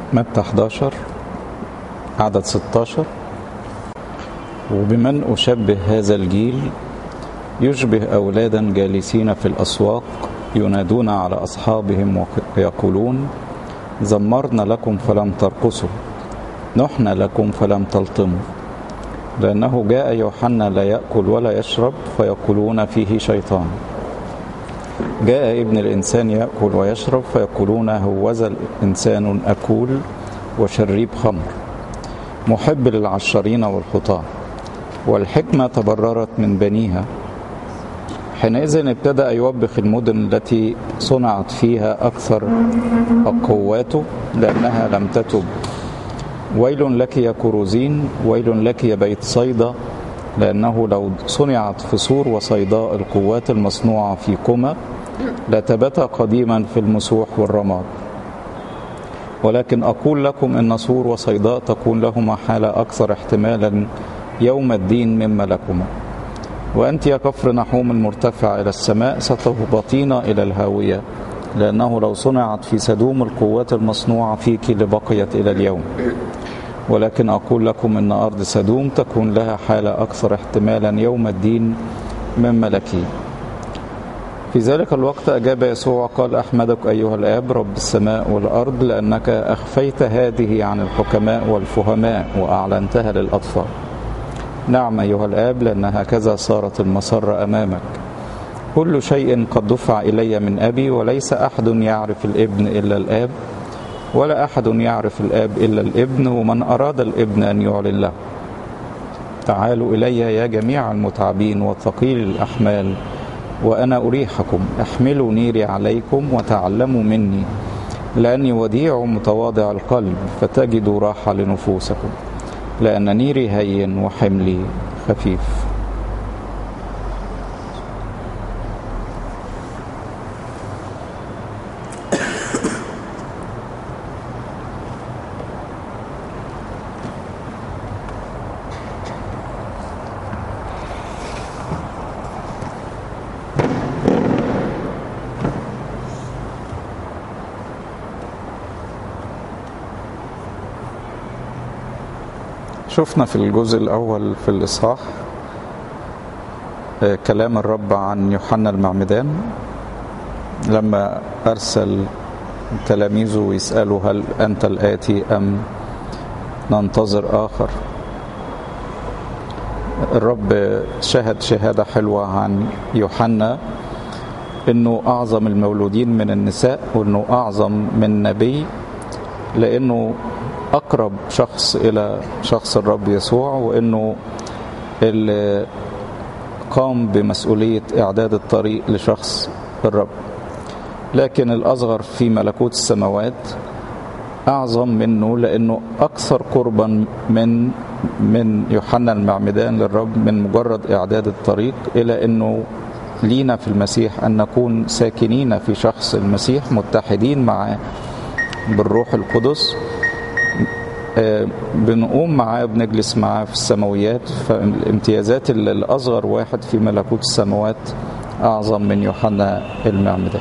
متى 11 عدد 16 وبمن أشبه هذا الجيل يشبه أولادا جالسين في الأسواق ينادون على أصحابهم ويقولون زمرنا لكم فلم ترقصوا نحن لكم فلم تلطموا لأنه جاء يوحنا لا يأكل ولا يشرب فيقولون فيه شيطان جاء ابن الإنسان يأكل ويشرب فيقولون هوذا الإنسان أكول وشريب خمر محب للعشرين والخطاة والحكمة تبررت من بنيها حينئذ ابتدأ يوبخ المدن التي صنعت فيها أكثر قواته لأنها لم تتب ويل لك يا كروزين ويل لك يا بيت صيدا لأنه لو صنعت فسور وصيداء القوات المصنوعة في كما لتبت قديما في المسوح والرماد ولكن أقول لكم إن صور وصيداء تكون لهما حالة أكثر احتمالا يوم الدين مما لكما وأنت يا كفر نحوم المرتفع إلى السماء ستهبطين إلى الهاوية لأنه لو صنعت في سدوم القوات المصنوعة فيك لبقيت إلى اليوم ولكن أقول لكم إن أرض سدوم تكون لها حالة أكثر احتمالا يوم الدين مما لك في ذلك الوقت أجاب يسوع قال أحمدك أيها الآب رب السماء والأرض لأنك أخفيت هذه عن الحكماء والفهماء وأعلنتها للأطفال نعم أيها الآب لأن هكذا صارت المسرة أمامك كل شيء قد دفع إلي من أبي وليس أحد يعرف الابن إلا الآب ولا أحد يعرف الآب إلا الابن ومن أراد الابن أن يعلن له تعالوا إلي يا جميع المتعبين والثقيل الأحمال وأنا أريحكم احملوا نيري عليكم وتعلموا مني لأني وديع متواضع القلب فتجدوا راحة لنفوسكم لأن نيري هين وحملي خفيف شفنا في الجزء الأول في الإصحاح كلام الرب عن يوحنا المعمدان لما أرسل تلاميذه ويسألوا هل أنت الآتي أم ننتظر آخر الرب شهد شهادة حلوة عن يوحنا انه اعظم المولودين من النساء وانه اعظم من نبي لانه اقرب شخص الى شخص الرب يسوع وانه اللي قام بمسؤوليه اعداد الطريق لشخص الرب لكن الاصغر في ملكوت السماوات اعظم منه لانه اكثر قربا من من يوحنا المعمدان للرب من مجرد اعداد الطريق الى انه لينا في المسيح ان نكون ساكنين في شخص المسيح متحدين معاه بالروح القدس بنقوم معاه بنجلس معاه في السماويات فالامتيازات الاصغر واحد في ملكوت السماوات اعظم من يوحنا المعمدان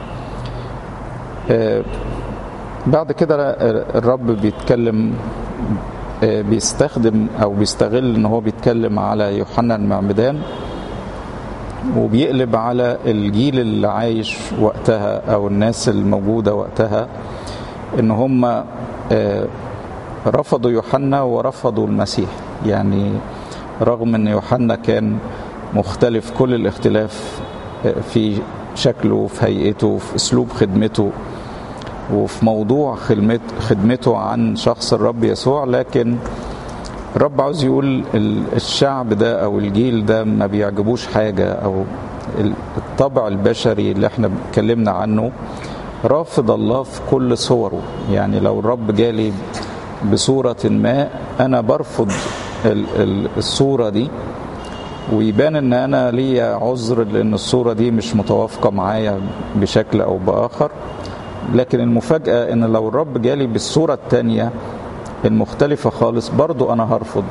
بعد كده الرب بيتكلم بيستخدم او بيستغل ان هو بيتكلم على يوحنا المعمدان وبيقلب على الجيل اللي عايش وقتها او الناس الموجوده وقتها ان هم رفضوا يوحنا ورفضوا المسيح يعني رغم ان يوحنا كان مختلف كل الاختلاف في شكله في هيئته في اسلوب خدمته وفي موضوع خدمته عن شخص الرب يسوع لكن الرب عاوز يقول الشعب ده او الجيل ده ما بيعجبوش حاجه او الطبع البشري اللي احنا اتكلمنا عنه رافض الله في كل صوره يعني لو الرب جالي بصورة ما أنا برفض الصورة دي ويبان ان انا ليا عذر لان الصورة دي مش متوافقة معايا بشكل او باخر لكن المفاجأة ان لو الرب جالي بالصورة التانية المختلفة خالص برضو انا هرفض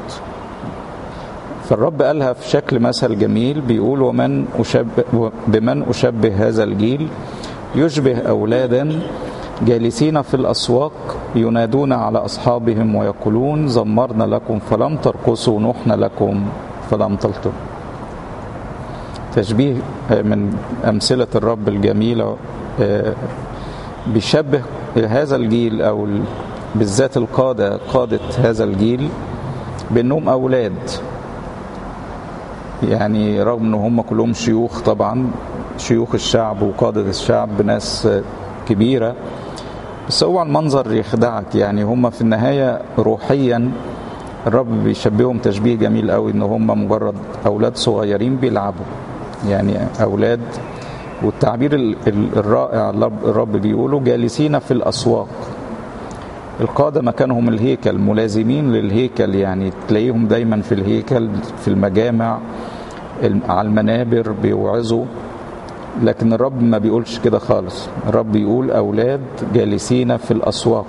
فالرب قالها في شكل مثل جميل بيقول ومن أشبه بمن أشبه هذا الجيل يشبه أولادا جالسين في الأسواق ينادون على أصحابهم ويقولون زمرنا لكم فلم ترقصوا نحن لكم فلم تلطم تشبيه من أمثلة الرب الجميلة بيشبه هذا الجيل أو بالذات القادة قادة هذا الجيل بأنهم أولاد يعني رغم أن هم كلهم شيوخ طبعا شيوخ الشعب وقادة الشعب ناس كبيرة بس هو المنظر يخدعك يعني هم في النهاية روحيا الرب بيشبههم تشبيه جميل قوي ان هم مجرد اولاد صغيرين بيلعبوا يعني اولاد والتعبير الرائع الرب بيقوله جالسين في الاسواق القادة مكانهم الهيكل ملازمين للهيكل يعني تلاقيهم دايما في الهيكل في المجامع على المنابر بيوعظوا لكن الرب ما بيقولش كده خالص الرب بيقول أولاد جالسين في الأسواق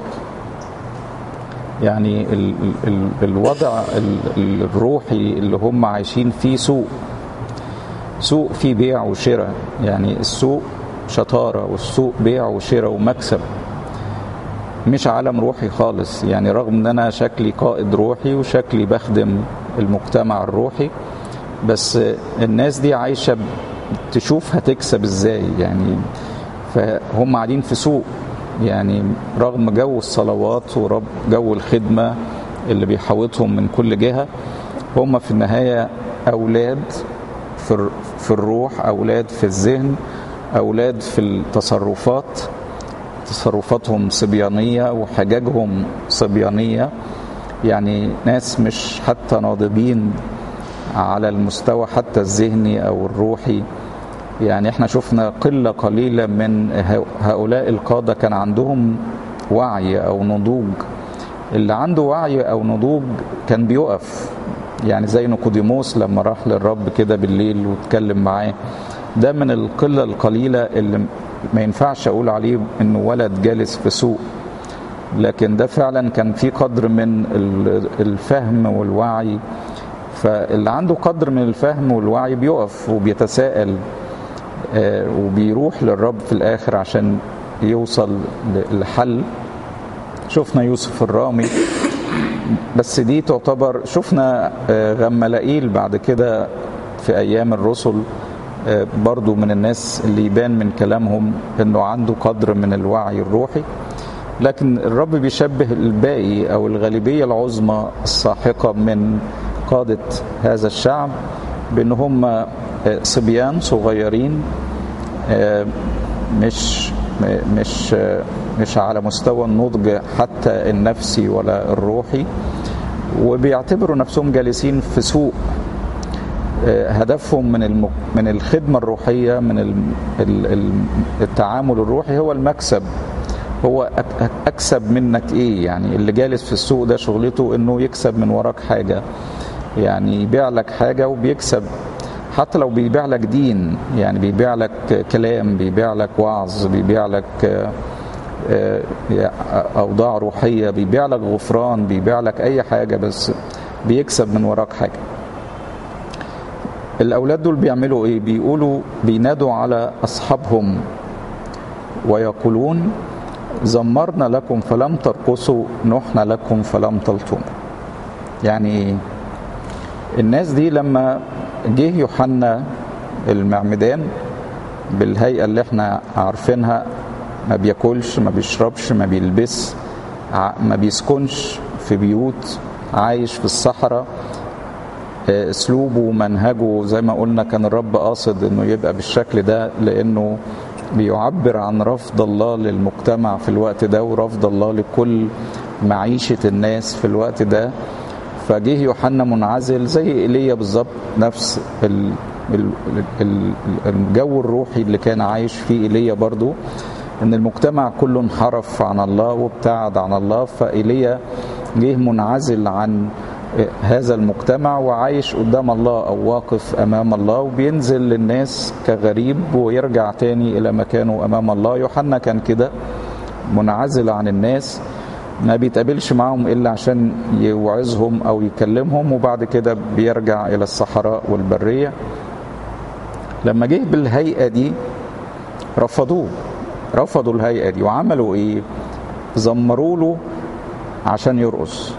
يعني ال ال الوضع ال الروحي اللي هم عايشين فيه سوق سوق فيه بيع وشراء يعني السوق شطارة والسوق بيع وشراء ومكسب مش عالم روحي خالص يعني رغم ان انا شكلي قائد روحي وشكلي بخدم المجتمع الروحي بس الناس دي عايشة تشوف هتكسب ازاي يعني فهم قاعدين في سوق يعني رغم جو الصلوات ورب جو الخدمة اللي بيحوطهم من كل جهة هم في النهاية أولاد في, في الروح أولاد في الذهن أولاد في التصرفات تصرفاتهم صبيانية وحجاجهم صبيانية يعني ناس مش حتى ناضجين على المستوى حتى الذهني أو الروحي يعني احنا شفنا قلة قليلة من هؤلاء القادة كان عندهم وعي أو نضوج اللي عنده وعي أو نضوج كان بيقف يعني زي نيقوديموس لما راح للرب كده بالليل واتكلم معاه ده من القلة القليلة اللي ما ينفعش أقول عليه إنه ولد جالس في سوق لكن ده فعلا كان في قدر من الفهم والوعي فاللي عنده قدر من الفهم والوعي بيقف وبيتساءل وبيروح للرب في الاخر عشان يوصل لحل شفنا يوسف الرامي بس دي تعتبر شفنا غملائيل بعد كده في ايام الرسل برضو من الناس اللي يبان من كلامهم انه عنده قدر من الوعي الروحي لكن الرب بيشبه الباقي او الغالبيه العظمى الساحقه من قاده هذا الشعب بان هم صبيان صغيرين مش مش مش على مستوى النضج حتى النفسي ولا الروحي وبيعتبروا نفسهم جالسين في سوق هدفهم من الم... من الخدمه الروحيه من التعامل الروحي هو المكسب هو اكسب منك ايه يعني اللي جالس في السوق ده شغلته انه يكسب من وراك حاجه يعني يبيع لك حاجه وبيكسب حتى لو بيبيع لك دين يعني بيبيع لك كلام بيبيع لك وعظ بيبيع لك اوضاع روحيه بيبيع لك غفران بيبيع لك اي حاجه بس بيكسب من وراك حاجه الاولاد دول بيعملوا ايه بيقولوا بينادوا على اصحابهم ويقولون زمرنا لكم فلم ترقصوا نحن لكم فلم تلطموا يعني الناس دي لما جه يوحنا المعمدان بالهيئة اللي احنا عارفينها ما بياكلش ما بيشربش ما بيلبس ما بيسكنش في بيوت عايش في الصحراء اسلوبه ومنهجه زي ما قلنا كان الرب قاصد انه يبقى بالشكل ده لانه بيعبر عن رفض الله للمجتمع في الوقت ده ورفض الله لكل معيشة الناس في الوقت ده فجه يوحنا منعزل زي ايليا بالظبط نفس الجو الروحي اللي كان عايش فيه ايليا برضو ان المجتمع كله انحرف عن الله وابتعد عن الله فايليا جه منعزل عن هذا المجتمع وعايش قدام الله او واقف امام الله وبينزل للناس كغريب ويرجع تاني الى مكانه امام الله يوحنا كان كده منعزل عن الناس ما بيتقابلش معاهم الا عشان يوعظهم او يكلمهم وبعد كده بيرجع الى الصحراء والبريه لما جه بالهيئه دي رفضوه رفضوا الهيئة دي وعملوا ايه زمروا له عشان يرقص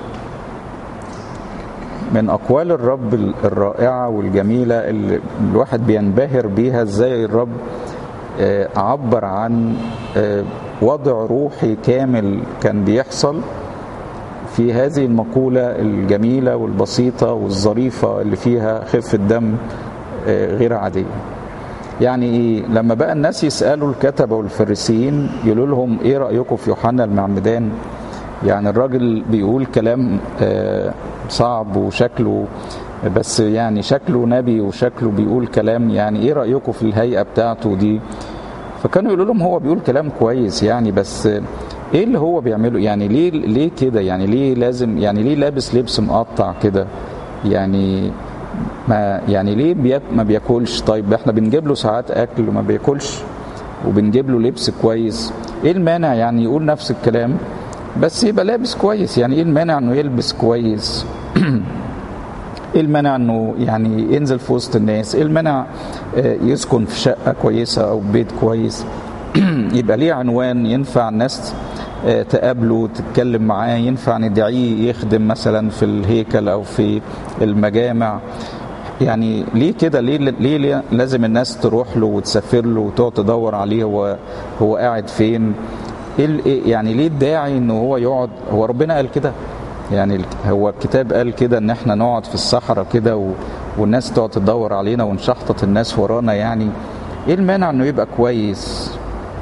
من أقوال الرب الرائعة والجميلة اللي الواحد بينبهر بيها ازاي الرب عبر عن وضع روحي كامل كان بيحصل في هذه المقولة الجميلة والبسيطة والظريفة اللي فيها خفة دم غير عادية يعني ايه لما بقى الناس يسألوا الكتبة والفريسيين يقولوا لهم ايه رأيكم في يوحنا المعمدان يعني الراجل بيقول كلام صعب وشكله بس يعني شكله نبي وشكله بيقول كلام يعني ايه رأيكم في الهيئة بتاعته دي فكانوا يقولوا لهم هو بيقول كلام كويس يعني بس ايه اللي هو بيعمله يعني ليه ليه كده يعني ليه لازم يعني ليه لابس لبس مقطع كده يعني ما يعني ليه بيك ما بياكلش طيب احنا بنجيب له ساعات اكل وما بياكلش وبنجيب له لبس كويس ايه المانع يعني يقول نفس الكلام بس يبقى لابس كويس يعني ايه المانع انه يلبس كويس ايه المانع انه يعني ينزل في وسط الناس ايه المانع يسكن في شقه كويسه او بيت كويس يبقى ليه عنوان ينفع الناس تقابله تتكلم معاه ينفع ندعيه يخدم مثلا في الهيكل او في المجامع يعني ليه كده ليه ليه لازم الناس تروح له وتسافر له وتقعد تدور عليه هو هو قاعد فين ايه يعني ليه الداعي ان هو يقعد هو ربنا قال كده يعني هو الكتاب قال كده ان احنا نقعد في الصحراء كده و... والناس تقعد تدور علينا ونشحطط الناس ورانا يعني ايه المانع انه يبقى كويس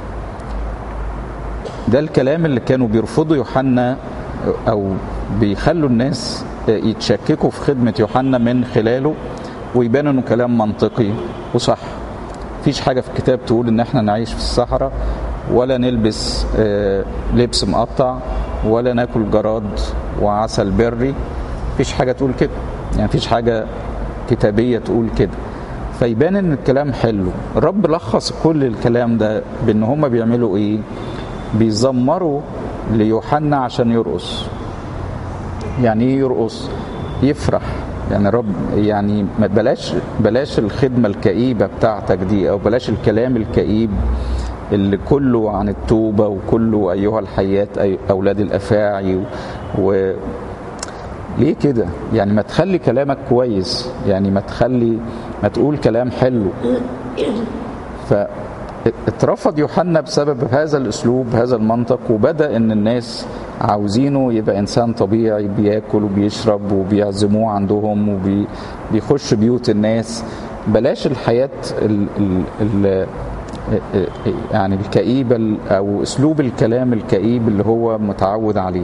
ده الكلام اللي كانوا بيرفضوا يوحنا او بيخلوا الناس يتشككوا في خدمة يوحنا من خلاله ويبان انه كلام منطقي وصح مفيش حاجة في الكتاب تقول ان احنا نعيش في الصحراء ولا نلبس لبس مقطع ولا ناكل جراد وعسل بري مفيش حاجة تقول كده يعني مفيش حاجة كتابية تقول كده فيبان ان الكلام حلو الرب لخص كل الكلام ده بان هم بيعملوا ايه بيزمروا ليوحنا عشان يرقص يعني ايه يرقص يفرح يعني رب يعني بلاش بلاش الخدمه الكئيبه بتاعتك دي او بلاش الكلام الكئيب اللي كله عن التوبه وكله ايها الحياه أي اولاد الافاعي و, و ليه كده يعني ما تخلي كلامك كويس يعني ما تخلي ما تقول كلام حلو ف اترفض يوحنا بسبب هذا الاسلوب هذا المنطق وبدا ان الناس عاوزينه يبقى انسان طبيعي بياكل وبيشرب وبيعزموه عندهم وبيخش بيوت الناس بلاش الحياه ال ال ال يعني الكئيبه او اسلوب الكلام الكئيب اللي هو متعود عليه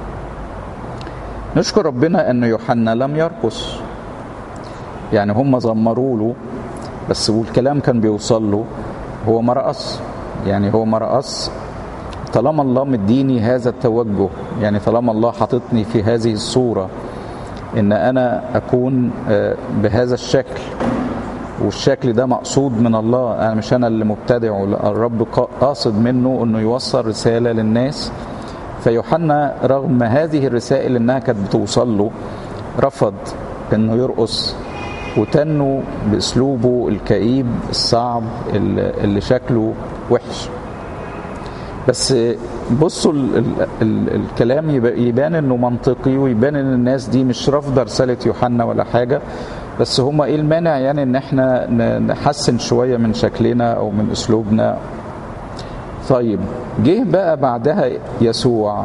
نشكر ربنا ان يوحنا لم يرقص يعني هم زمروا له بس والكلام كان بيوصل له هو ما رقص يعني هو ما رقص طالما الله مديني هذا التوجه يعني طالما الله حاططني في هذه الصورة ان انا اكون بهذا الشكل والشكل ده مقصود من الله انا مش انا اللي مبتدع الرب قاصد منه انه يوصل رسالة للناس فيوحنا رغم هذه الرسائل انها كانت بتوصل له رفض انه يرقص وتنوا باسلوبه الكئيب الصعب اللي شكله وحش بس بصوا ال ال ال الكلام يبان انه منطقي ويبان ان الناس دي مش رافضه رساله يوحنا ولا حاجه بس هما ايه المانع يعني ان احنا نحسن شويه من شكلنا او من اسلوبنا طيب جه بقى بعدها يسوع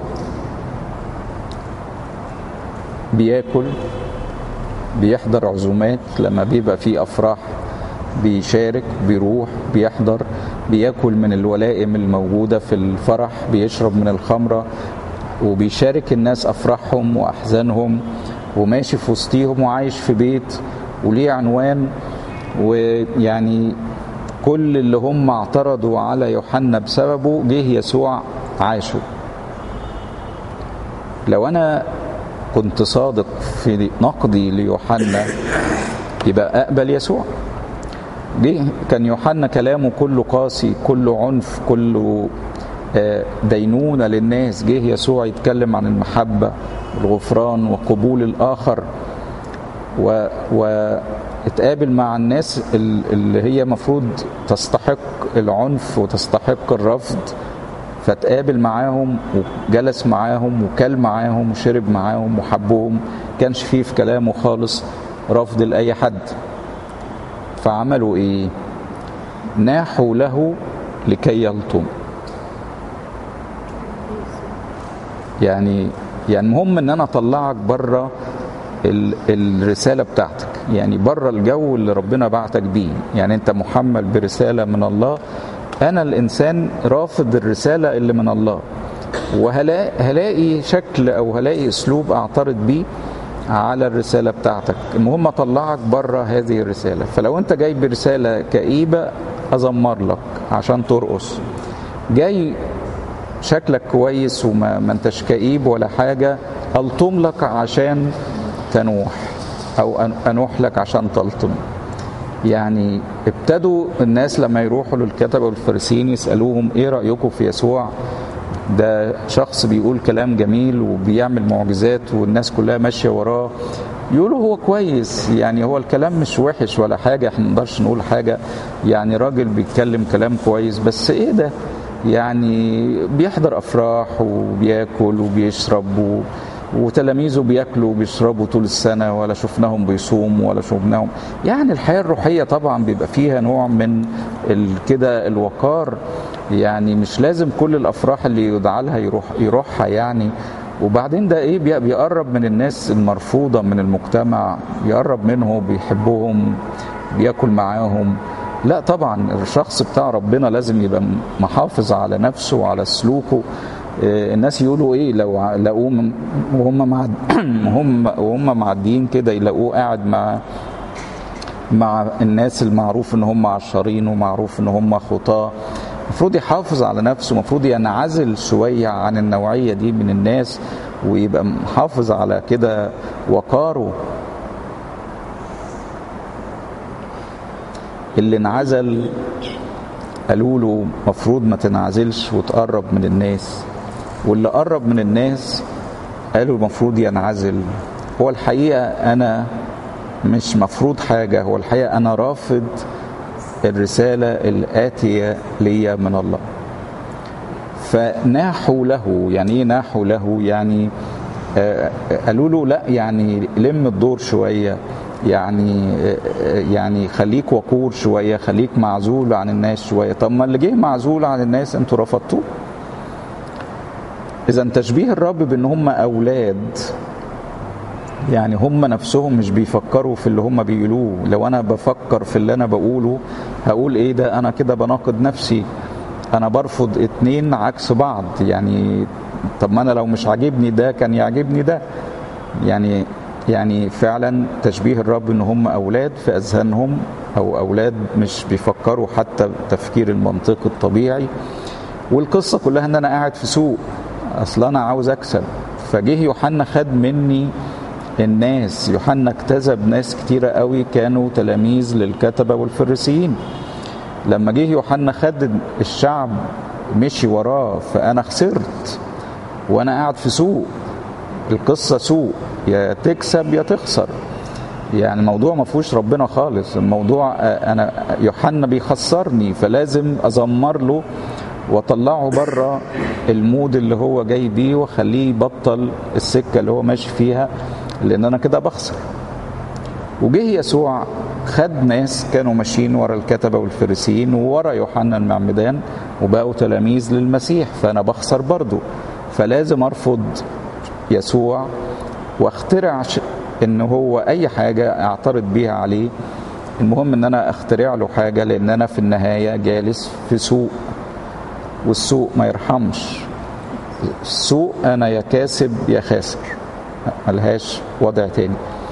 بياكل بيحضر عزومات لما بيبقى في افراح بيشارك بيروح بيحضر بياكل من الولائم الموجودة في الفرح بيشرب من الخمرة وبيشارك الناس أفراحهم وأحزانهم وماشي في وسطيهم وعايش في بيت وليه عنوان ويعني كل اللي هم اعترضوا على يوحنا بسببه جه يسوع عاشه لو أنا كنت صادق في نقدي ليوحنا يبقى أقبل يسوع جه كان يوحنا كلامه كله قاسي كله عنف كله دينونة للناس جه يسوع يتكلم عن المحبة والغفران وقبول الآخر و, واتقابل مع الناس اللي هي مفروض تستحق العنف وتستحق الرفض فتقابل معاهم وجلس معاهم وكل معاهم وشرب معاهم وحبهم كانش فيه في كلامه خالص رفض لأي حد فعملوا ايه ناحوا له لكي يلطم يعني يعني المهم ان انا اطلعك بره الرساله بتاعتك يعني بره الجو اللي ربنا بعتك بيه يعني انت محمل برساله من الله انا الانسان رافض الرساله اللي من الله وهلاقي شكل او هلاقي اسلوب اعترض بيه على الرساله بتاعتك المهم اطلعك بره هذه الرساله فلو انت جاي برساله كئيبه ازمر لك عشان ترقص جاي شكلك كويس وما ما انتش كئيب ولا حاجه الطم لك عشان تنوح او انوح لك عشان تلطم يعني ابتدوا الناس لما يروحوا للكتبه والفريسيين يسالوهم ايه رايكم في يسوع ده شخص بيقول كلام جميل وبيعمل معجزات والناس كلها ماشيه وراه يقولوا هو كويس يعني هو الكلام مش وحش ولا حاجه احنا نقدرش نقول حاجه يعني راجل بيتكلم كلام كويس بس ايه ده يعني بيحضر افراح وبياكل وبيشرب و... وتلاميذه بياكلوا وبيشربوا طول السنة ولا شفناهم بيصوموا ولا شفناهم يعني الحياة الروحية طبعا بيبقى فيها نوع من كده الوقار يعني مش لازم كل الأفراح اللي يدعى لها يروح يروحها يعني وبعدين ده ايه بيقرب من الناس المرفوضة من المجتمع بيقرب منهم بيحبهم بياكل معاهم لا طبعا الشخص بتاع ربنا لازم يبقى محافظ على نفسه وعلى سلوكه الناس يقولوا ايه لو لقوه وهم مع هم وهم معديين كده يلاقوه قاعد مع مع الناس المعروف ان هم عشارين ومعروف ان هم خطاه المفروض يحافظ على نفسه المفروض ينعزل شويه عن النوعيه دي من الناس ويبقى محافظ على كده وقاره اللي انعزل قالوا له مفروض ما تنعزلش وتقرب من الناس واللي قرب من الناس قالوا المفروض ينعزل هو الحقيقة أنا مش مفروض حاجة هو الحقيقة أنا رافض الرسالة الآتية لي من الله فناحوا له يعني ايه ناحوا له يعني آه قالوا له لا يعني لم الدور شويه يعني يعني خليك وقور شويه خليك معزول عن الناس شويه طب ما اللي جه معزول عن الناس انتوا رفضتوه اذا تشبيه الرب بان هم اولاد يعني هم نفسهم مش بيفكروا في اللي هم بيقولوه لو انا بفكر في اللي انا بقوله هقول ايه ده انا كده بناقض نفسي انا برفض اتنين عكس بعض يعني طب ما انا لو مش عاجبني ده كان يعجبني ده يعني يعني فعلا تشبيه الرب ان هم اولاد في اذهانهم او اولاد مش بيفكروا حتى التفكير المنطقي الطبيعي والقصه كلها ان انا قاعد في سوق اصل انا عاوز اكسب فجه يوحنا خد مني الناس يوحنا اجتذب ناس كتيرة قوي كانوا تلاميذ للكتبة والفريسيين لما جه يوحنا خد الشعب مشي وراه فأنا خسرت وأنا قاعد في سوق القصة سوق يا تكسب يا تخسر يعني الموضوع ما فيهوش ربنا خالص الموضوع انا يوحنا بيخسرني فلازم ازمر له واطلعه بره المود اللي هو جاي بيه واخليه يبطل السكه اللي هو ماشي فيها لان انا كده بخسر وجه يسوع خد ناس كانوا ماشيين ورا الكتبه والفريسيين وورا يوحنا المعمدان وبقوا تلاميذ للمسيح فانا بخسر برضه فلازم ارفض يسوع واخترع ان هو اي حاجه اعترض بيها عليه المهم ان انا اخترع له حاجه لان انا في النهايه جالس في سوق والسوق ما يرحمش السوق انا يا كاسب يا خاسر ملهاش وضع تاني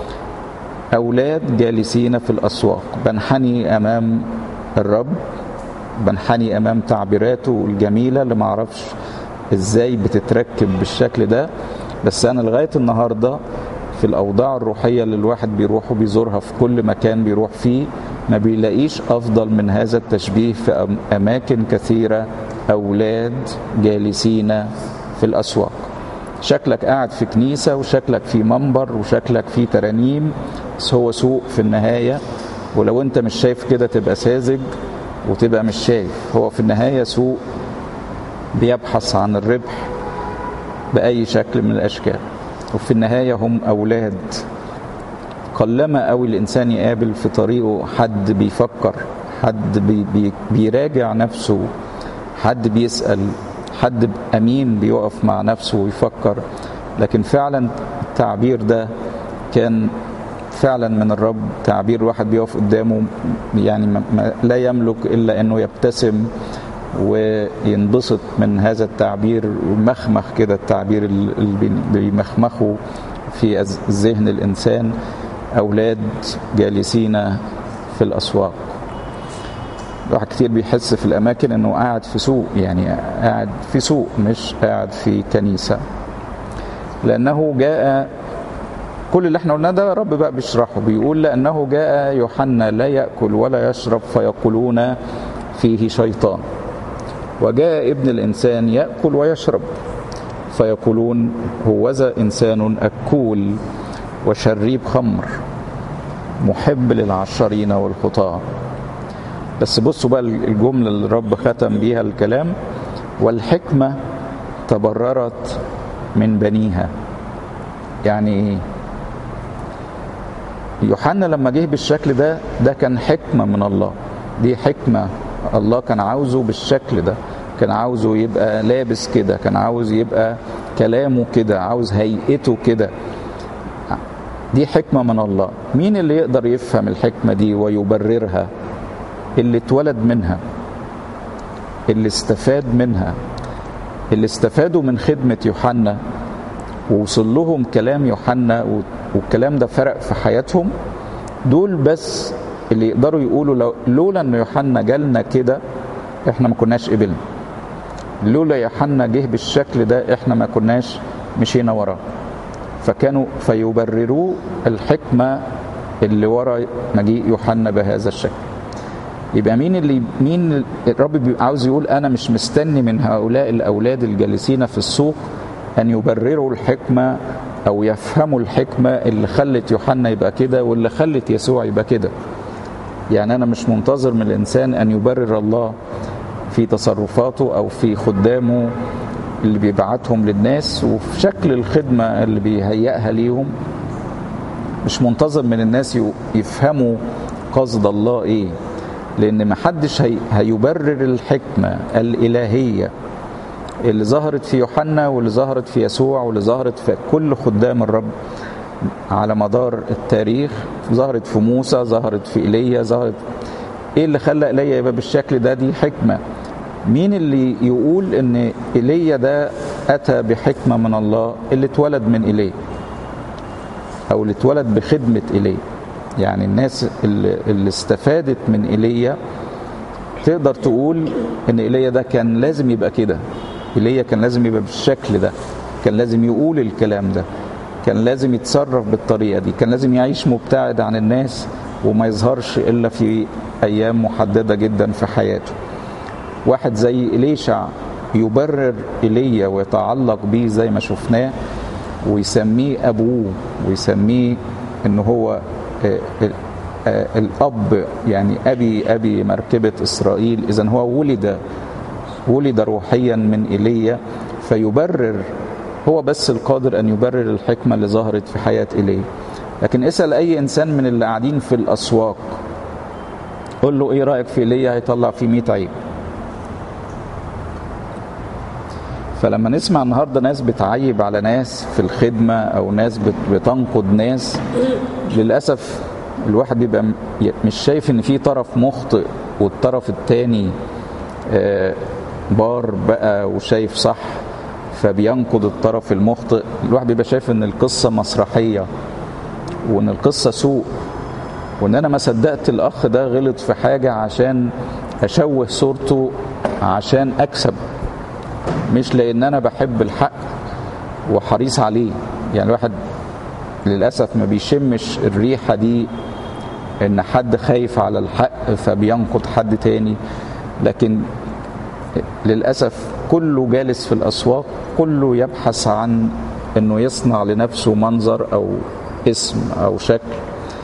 اولاد جالسين في الاسواق بنحني امام الرب بنحني امام تعبيراته الجميله اللي معرفش ازاي بتتركب بالشكل ده بس انا لغايه النهارده في الاوضاع الروحيه اللي الواحد بيروح وبيزورها في كل مكان بيروح فيه ما بيلاقيش افضل من هذا التشبيه في اماكن كثيره اولاد جالسين في الاسواق شكلك قاعد في كنيسه وشكلك في منبر وشكلك في ترانيم بس هو سوق في النهاية ولو انت مش شايف كده تبقى ساذج وتبقى مش شايف هو في النهاية سوق بيبحث عن الربح بأي شكل من الأشكال وفي النهاية هم أولاد قلما قوي الإنسان يقابل في طريقه حد بيفكر حد بي بي بيراجع نفسه حد بيسأل حد أمين بيقف مع نفسه ويفكر لكن فعلا التعبير ده كان فعلا من الرب تعبير واحد بيقف قدامه يعني ما لا يملك إلا أنه يبتسم وينبسط من هذا التعبير ومخمخ كده التعبير اللي بيمخمخه في ذهن الإنسان أولاد جالسين في الأسواق الواحد كتير بيحس في الأماكن أنه قاعد في سوق يعني قاعد في سوق مش قاعد في كنيسة لأنه جاء كل اللي احنا قلناه ده رب بقى بيشرحه بيقول لأنه جاء يوحنا لا يأكل ولا يشرب فيقولون فيه شيطان وجاء ابن الإنسان يأكل ويشرب فيقولون هوذا إنسان أكول وشريب خمر محب للعشرين والخطاة بس بصوا بقى الجملة اللي الرب ختم بيها الكلام والحكمة تبررت من بنيها يعني ايه يوحنا لما جه بالشكل ده ده كان حكمة من الله دي حكمة الله كان عاوزه بالشكل ده كان عاوزه يبقى لابس كده كان عاوز يبقى كلامه كده عاوز هيئته كده دي حكمة من الله مين اللي يقدر يفهم الحكمة دي ويبررها اللي اتولد منها اللي استفاد منها اللي استفادوا من خدمة يوحنا ووصل لهم كلام يوحنا والكلام ده فرق في حياتهم دول بس اللي يقدروا يقولوا لو لولا ان يوحنا جالنا كده احنا ما كناش قبلنا لولا يوحنا جه بالشكل ده احنا ما كناش مشينا وراه فكانوا فيبرروا الحكمة اللي ورا مجيء يوحنا بهذا الشكل يبقى مين اللي مين الرب عاوز يقول انا مش مستني من هؤلاء الاولاد الجالسين في السوق ان يبرروا الحكمه او يفهموا الحكمه اللي خلت يوحنا يبقى كده واللي خلت يسوع يبقى كده يعني انا مش منتظر من الانسان ان يبرر الله في تصرفاته او في خدامه اللي بيبعتهم للناس وفي شكل الخدمه اللي بيهيئها ليهم مش منتظر من الناس يفهموا قصد الله ايه لان ما حدش هي هيبرر الحكمه الالهيه اللي ظهرت في يوحنا واللي ظهرت في يسوع واللي ظهرت في كل خدام الرب على مدار التاريخ ظهرت في موسى ظهرت في ايليا ظهرت ايه اللي خلى ايليا يبقى بالشكل ده دي حكمه مين اللي يقول ان ايليا ده اتى بحكمه من الله اللي اتولد من ايليا او اللي اتولد بخدمه ايليا يعني الناس اللي, اللي استفادت من ايليا تقدر تقول ان ايليا ده كان لازم يبقى كده ايليا كان لازم يبقى بالشكل ده كان لازم يقول الكلام ده كان لازم يتصرف بالطريقه دي كان لازم يعيش مبتعد عن الناس وما يظهرش الا في ايام محدده جدا في حياته واحد زي إليشع يبرر ايليا ويتعلق بيه زي ما شفناه ويسميه ابوه ويسميه ان هو الاب يعني ابي ابي مركبه اسرائيل اذا هو ولد ولد روحيا من ايليا فيبرر هو بس القادر ان يبرر الحكمه اللي ظهرت في حياه ايليا لكن اسال اي انسان من اللي قاعدين في الاسواق قول له ايه رايك في ايليا هيطلع فيه 100 عيب فلما نسمع النهارده ناس بتعيب على ناس في الخدمه او ناس بتنقد ناس للاسف الواحد بيبقى مش شايف ان في طرف مخطئ والطرف التاني بار بقى وشايف صح فبينقد الطرف المخطئ الواحد بيبقى شايف ان القصه مسرحيه وان القصه سوء وان انا ما صدقت الاخ ده غلط في حاجه عشان اشوه صورته عشان اكسب مش لان انا بحب الحق وحريص عليه يعني الواحد للاسف ما بيشمش الريحه دي ان حد خايف على الحق فبينقد حد تاني لكن للاسف كله جالس في الاسواق كله يبحث عن انه يصنع لنفسه منظر او اسم او شكل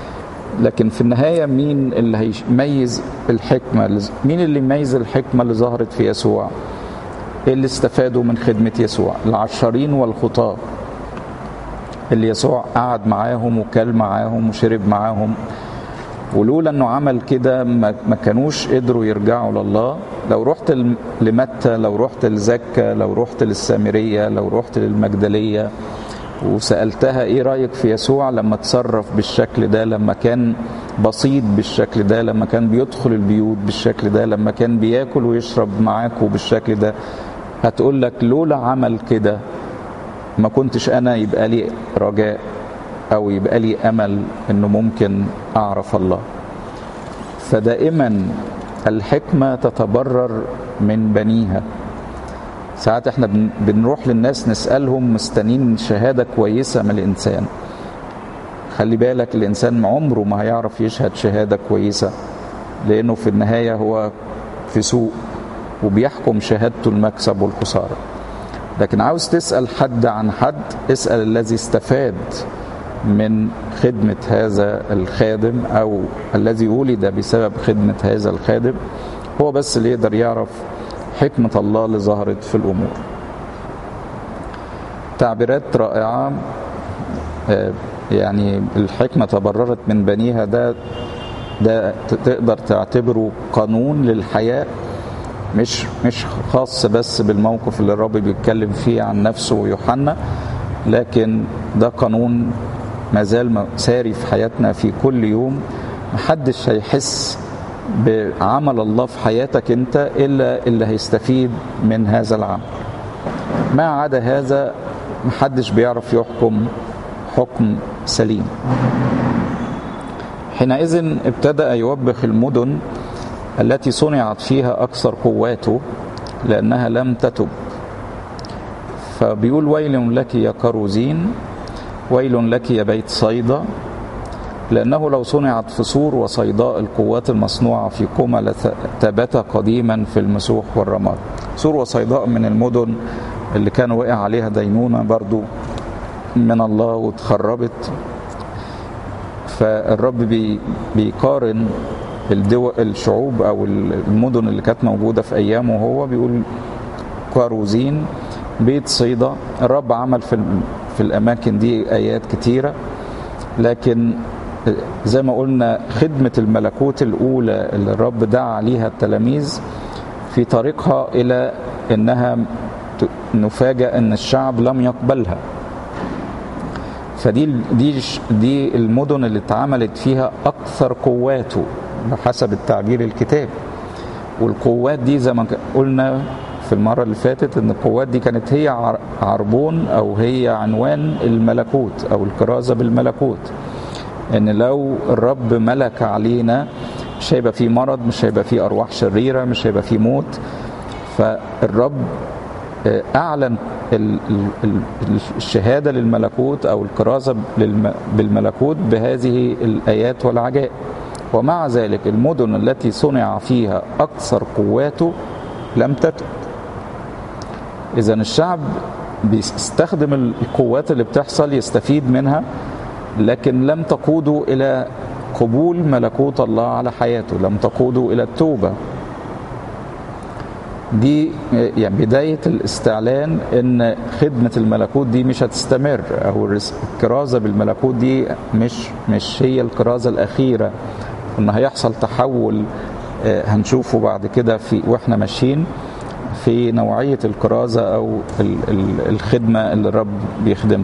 لكن في النهاية مين اللي هيميز الحكمة مين اللي يميز الحكمة اللي ظهرت في يسوع اللي استفادوا من خدمة يسوع العشرين والخطاة اللي يسوع قعد معاهم وكل معاهم وشرب معاهم ولولا انه عمل كده ما كانوش قدروا يرجعوا لله لو رحت لمتى لو رحت لزكا لو رحت للسامرية لو رحت للمجدلية وسألتها ايه رأيك في يسوع لما تصرف بالشكل ده لما كان بسيط بالشكل ده لما كان بيدخل البيوت بالشكل ده لما كان بياكل ويشرب معاكوا بالشكل ده هتقول لك لولا عمل كده ما كنتش انا يبقى لي رجاء او يبقى لي امل انه ممكن اعرف الله فدائما الحكمه تتبرر من بنيها ساعات احنا بنروح للناس نسالهم مستنين شهاده كويسه من الانسان خلي بالك الانسان عمره ما هيعرف يشهد شهاده كويسه لانه في النهايه هو في سوء وبيحكم شهادته المكسب والخساره لكن عاوز تسال حد عن حد اسال الذي استفاد من خدمه هذا الخادم او الذي ولد بسبب خدمه هذا الخادم هو بس اللي يقدر يعرف حكمه الله اللي ظهرت في الامور تعبيرات رائعه يعني الحكمه تبررت من بنيها ده ده تقدر تعتبره قانون للحياه مش مش خاص بس بالموقف اللي الرب بيتكلم فيه عن نفسه ويوحنا لكن ده قانون ما زال ساري في حياتنا في كل يوم محدش هيحس بعمل الله في حياتك انت الا اللي هيستفيد من هذا العمل ما عدا هذا محدش بيعرف يحكم حكم سليم حينئذ ابتدأ يوبخ المدن التي صنعت فيها أكثر قواته لأنها لم تتب فبيقول ويل لك يا كروزين ويل لك يا بيت صيدا لأنه لو صنعت في سور وصيداء القوات المصنوعة في كوما لثبت قديما في المسوح والرماد سور وصيداء من المدن اللي كان وقع عليها دينونة برضو من الله وتخربت فالرب بي بيقارن الدول الشعوب او المدن اللي كانت موجوده في ايامه هو بيقول كاروزين بيت صيدا الرب عمل في في الاماكن دي ايات كتيره لكن زي ما قلنا خدمه الملكوت الاولى اللي الرب دعا عليها التلاميذ في طريقها الى انها نفاجأ ان الشعب لم يقبلها فدي دي دي المدن اللي اتعملت فيها اكثر قواته بحسب التعبير الكتاب والقوات دي زي ما قلنا في المرة اللي فاتت ان القوات دي كانت هي عربون او هي عنوان الملكوت او الكرازة بالملكوت ان لو الرب ملك علينا مش هيبقى فيه مرض مش هيبقى فيه ارواح شريرة مش هيبقى فيه موت فالرب اعلن الشهادة للملكوت او الكرازة بالملكوت بهذه الايات والعجائب ومع ذلك المدن التي صنع فيها أكثر قواته لم تتب إذا الشعب بيستخدم القوات اللي بتحصل يستفيد منها لكن لم تقودوا إلى قبول ملكوت الله على حياته لم تقودوا إلى التوبة دي يعني بداية الاستعلان ان خدمة الملكوت دي مش هتستمر او الكرازة بالملكوت دي مش مش هي الكرازة الأخيرة ان هيحصل تحول هنشوفه بعد كده في واحنا ماشيين في نوعية الكرازة او الخدمة اللي الرب بيخدمها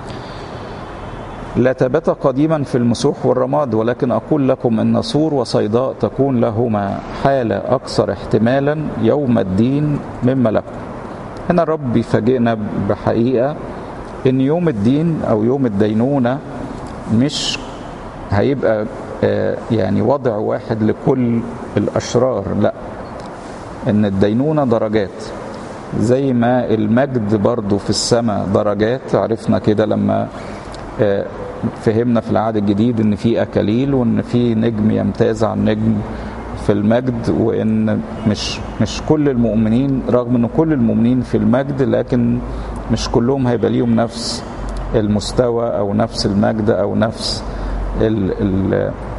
لا تبت قديما في المسوح والرماد ولكن أقول لكم أن سور وصيداء تكون لهما حالة أكثر احتمالا يوم الدين مما لكم هنا الرب بيفاجئنا بحقيقة أن يوم الدين أو يوم الدينونة مش هيبقى يعني وضع واحد لكل الأشرار لا ان الدينونة درجات زي ما المجد برضو في السماء درجات عرفنا كده لما فهمنا في العهد الجديد ان في اكاليل وان في نجم يمتاز عن نجم في المجد وان مش مش كل المؤمنين رغم ان كل المؤمنين في المجد لكن مش كلهم هيبقى ليهم نفس المستوى او نفس المجد او نفس ال ال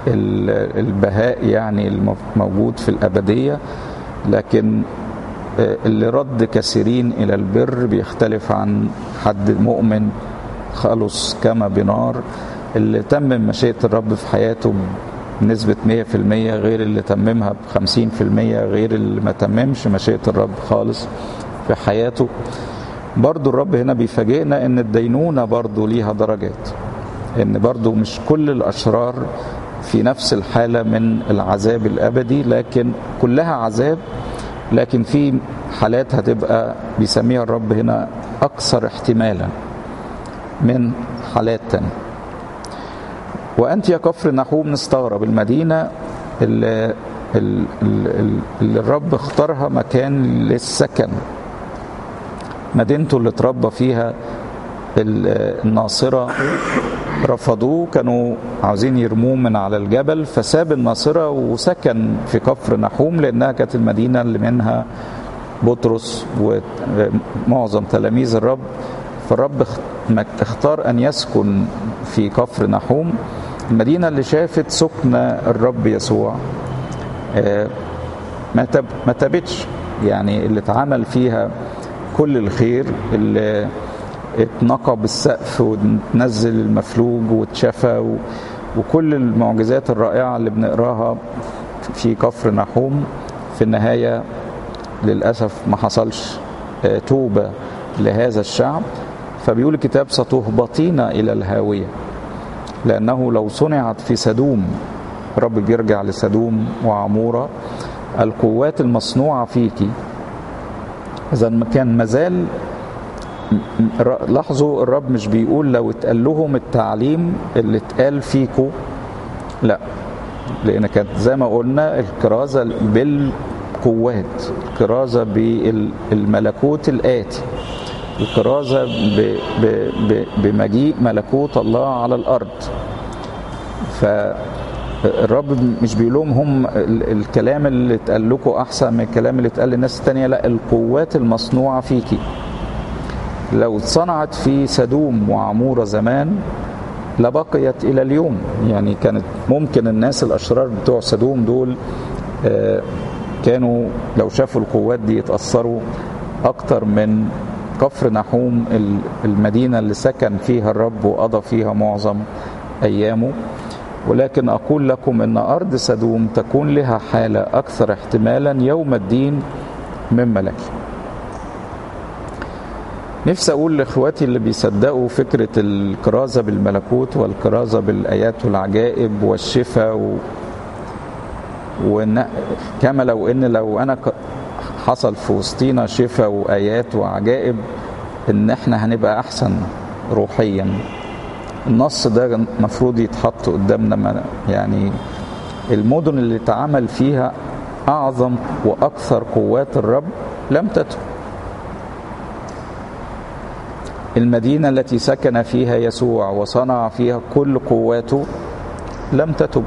البهاء يعني الموجود في الأبدية لكن اللي رد كثيرين إلى البر بيختلف عن حد مؤمن خلص كما بنار اللي تمم مشيئة الرب في حياته بنسبة 100% غير اللي تممها ب 50% غير اللي ما تممش مشيئة الرب خالص في حياته برضو الرب هنا بيفاجئنا ان الدينونة برضو ليها درجات ان برضو مش كل الاشرار في نفس الحالة من العذاب الابدي لكن كلها عذاب لكن في حالات هتبقى بيسميها الرب هنا اكثر احتمالا من حالات تانية وانت يا كفر نحوم نستغرب المدينة اللي, اللي, اللي الرب اختارها مكان للسكن مدينته اللي اتربى فيها الناصرة رفضوه كانوا عاوزين يرموه من على الجبل فساب الناصرة وسكن في كفر نحوم لأنها كانت المدينة اللي منها بطرس ومعظم تلاميذ الرب فالرب اختار أن يسكن في كفر نحوم المدينة اللي شافت سكن الرب يسوع ما تبتش يعني اللي اتعمل فيها كل الخير اللي اتنقب السقف وتنزل المفلوج واتشفى و... وكل المعجزات الرائعة اللي بنقراها في كفر نحوم في النهاية للأسف ما حصلش توبة لهذا الشعب فبيقول الكتاب ستهبطين إلى الهاوية لأنه لو صنعت في سدوم رب بيرجع لسدوم وعمورة القوات المصنوعة فيكي إذا كان مازال لاحظوا الرب مش بيقول لو اتقال لهم التعليم اللي اتقال فيكو لا لان كانت زي ما قلنا الكرازه بالقوات الكرازه بالملكوت الاتي الكرازه ب ب ب بمجيء ملكوت الله على الارض فالرب مش بيقول لهم هم الكلام اللي اتقال لكم احسن من الكلام اللي اتقال للناس التانية لا القوات المصنوعه فيكي لو اتصنعت في سدوم وعمورة زمان لبقيت إلى اليوم يعني كانت ممكن الناس الأشرار بتوع سدوم دول كانوا لو شافوا القوات دي يتأثروا أكتر من كفر نحوم المدينة اللي سكن فيها الرب وقضى فيها معظم أيامه ولكن أقول لكم أن أرض سدوم تكون لها حالة أكثر احتمالا يوم الدين من ملكه نفسي اقول لاخواتي اللي بيصدقوا فكره الكرازه بالملكوت والكرازه بالايات والعجائب والشفاء و... وإن كما لو ان لو انا حصل في وسطينا شفاء وايات وعجائب ان احنا هنبقى احسن روحيا النص ده المفروض يتحط قدامنا يعني المدن اللي اتعمل فيها اعظم واكثر قوات الرب لم تتب المدينة التي سكن فيها يسوع وصنع فيها كل قواته لم تتب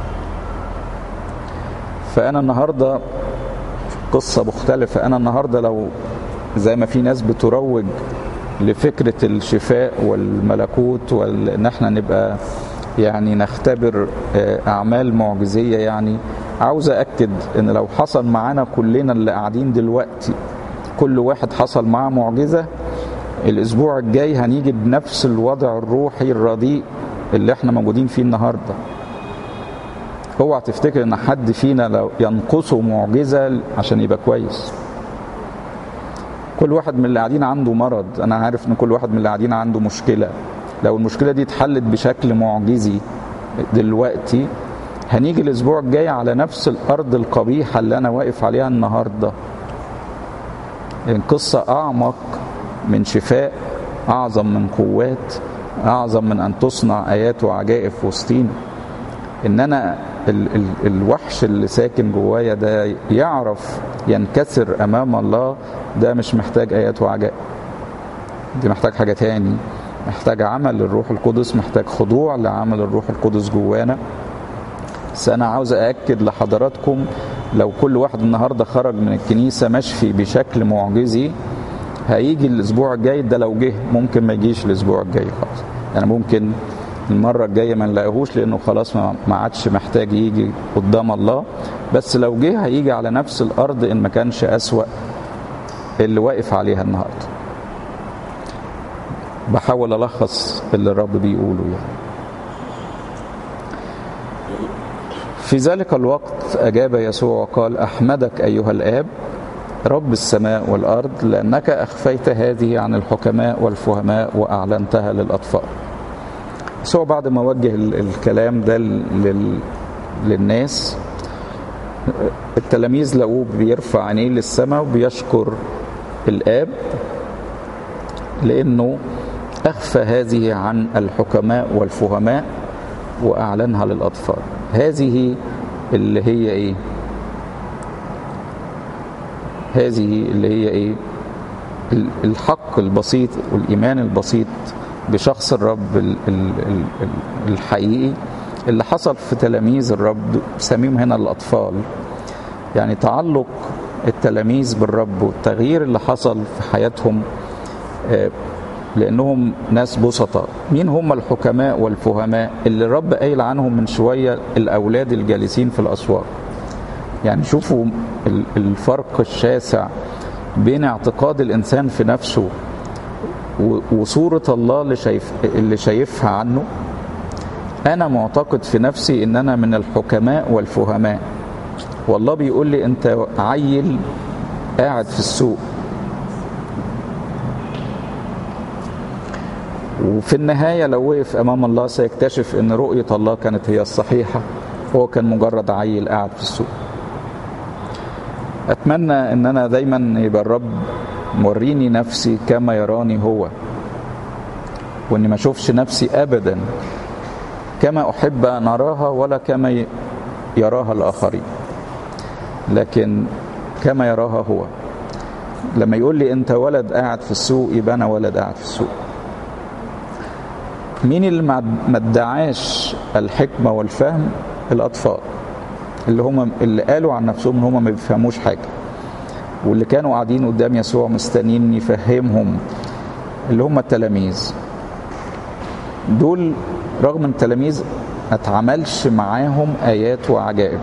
فأنا النهاردة قصة مختلفة أنا النهاردة لو زي ما في ناس بتروج لفكرة الشفاء والملكوت وان احنا نبقى يعني نختبر أعمال معجزية يعني عاوز أكد إن لو حصل معانا كلنا اللي قاعدين دلوقتي كل واحد حصل معاه معجزة الاسبوع الجاي هنيجي بنفس الوضع الروحي الرديء اللي احنا موجودين فيه النهارده اوعى تفتكر ان حد فينا لو ينقصه معجزه عشان يبقى كويس كل واحد من اللي قاعدين عنده مرض انا عارف ان كل واحد من اللي قاعدين عنده مشكله لو المشكله دي اتحلت بشكل معجزي دلوقتي هنيجي الاسبوع الجاي على نفس الارض القبيحه اللي انا واقف عليها النهارده القصه اعمق من شفاء اعظم من قوات اعظم من ان تصنع ايات وعجائب في وسطينا ان انا ال ال الوحش اللي ساكن جوايا ده يعرف ينكسر امام الله ده مش محتاج ايات وعجائب دي محتاج حاجه تاني محتاج عمل الروح القدس محتاج خضوع لعمل الروح القدس جوانا بس انا عاوز ااكد لحضراتكم لو كل واحد النهارده خرج من الكنيسه مشفي بشكل معجزي هيجي الاسبوع الجاي ده لو جه ممكن ما يجيش الاسبوع الجاي خالص يعني ممكن المرة الجاية ما نلاقيهوش لأنه خلاص ما عادش محتاج يجي قدام الله بس لو جه هيجي على نفس الأرض إن ما كانش أسوأ اللي واقف عليها النهاردة بحاول ألخص اللي الرب بيقوله يعني في ذلك الوقت أجاب يسوع وقال أحمدك أيها الآب رب السماء والأرض لأنك أخفيت هذه عن الحكماء والفهماء وأعلنتها للأطفال يسوع بعد ما وجه الكلام ده لل... للناس التلاميذ لقوه بيرفع عينيه للسماء وبيشكر الآب لأنه أخفى هذه عن الحكماء والفهماء وأعلنها للأطفال هذه اللي هي إيه هذه اللي هي إيه الحق البسيط والإيمان البسيط بشخص الرب الحقيقي اللي حصل في تلاميذ الرب سميهم هنا الأطفال يعني تعلق التلاميذ بالرب والتغيير اللي حصل في حياتهم لأنهم ناس بسطاء مين هم الحكماء والفهماء اللي الرب قايل عنهم من شوية الأولاد الجالسين في الأسواق يعني شوفوا الفرق الشاسع بين اعتقاد الإنسان في نفسه وصورة الله اللي, شايف اللي شايفها عنه أنا معتقد في نفسي إن أنا من الحكماء والفهماء والله بيقول لي أنت عيل قاعد في السوق وفي النهاية لو وقف أمام الله سيكتشف أن رؤية الله كانت هي الصحيحة هو كان مجرد عيل قاعد في السوق أتمنى أن أنا دايما يبقى الرب موريني نفسي كما يراني هو واني ما اشوفش نفسي ابدا كما احب ان اراها ولا كما يراها الاخرين لكن كما يراها هو لما يقول لي انت ولد قاعد في السوق يبقى انا ولد قاعد في السوق مين اللي ما ادعاش الحكمه والفهم الاطفال اللي هم اللي قالوا عن نفسهم ان هم ما بيفهموش حاجه واللي كانوا قاعدين قدام يسوع مستنيين يفهمهم اللي هم التلاميذ دول رغم ان التلاميذ ما اتعملش معاهم ايات وعجائب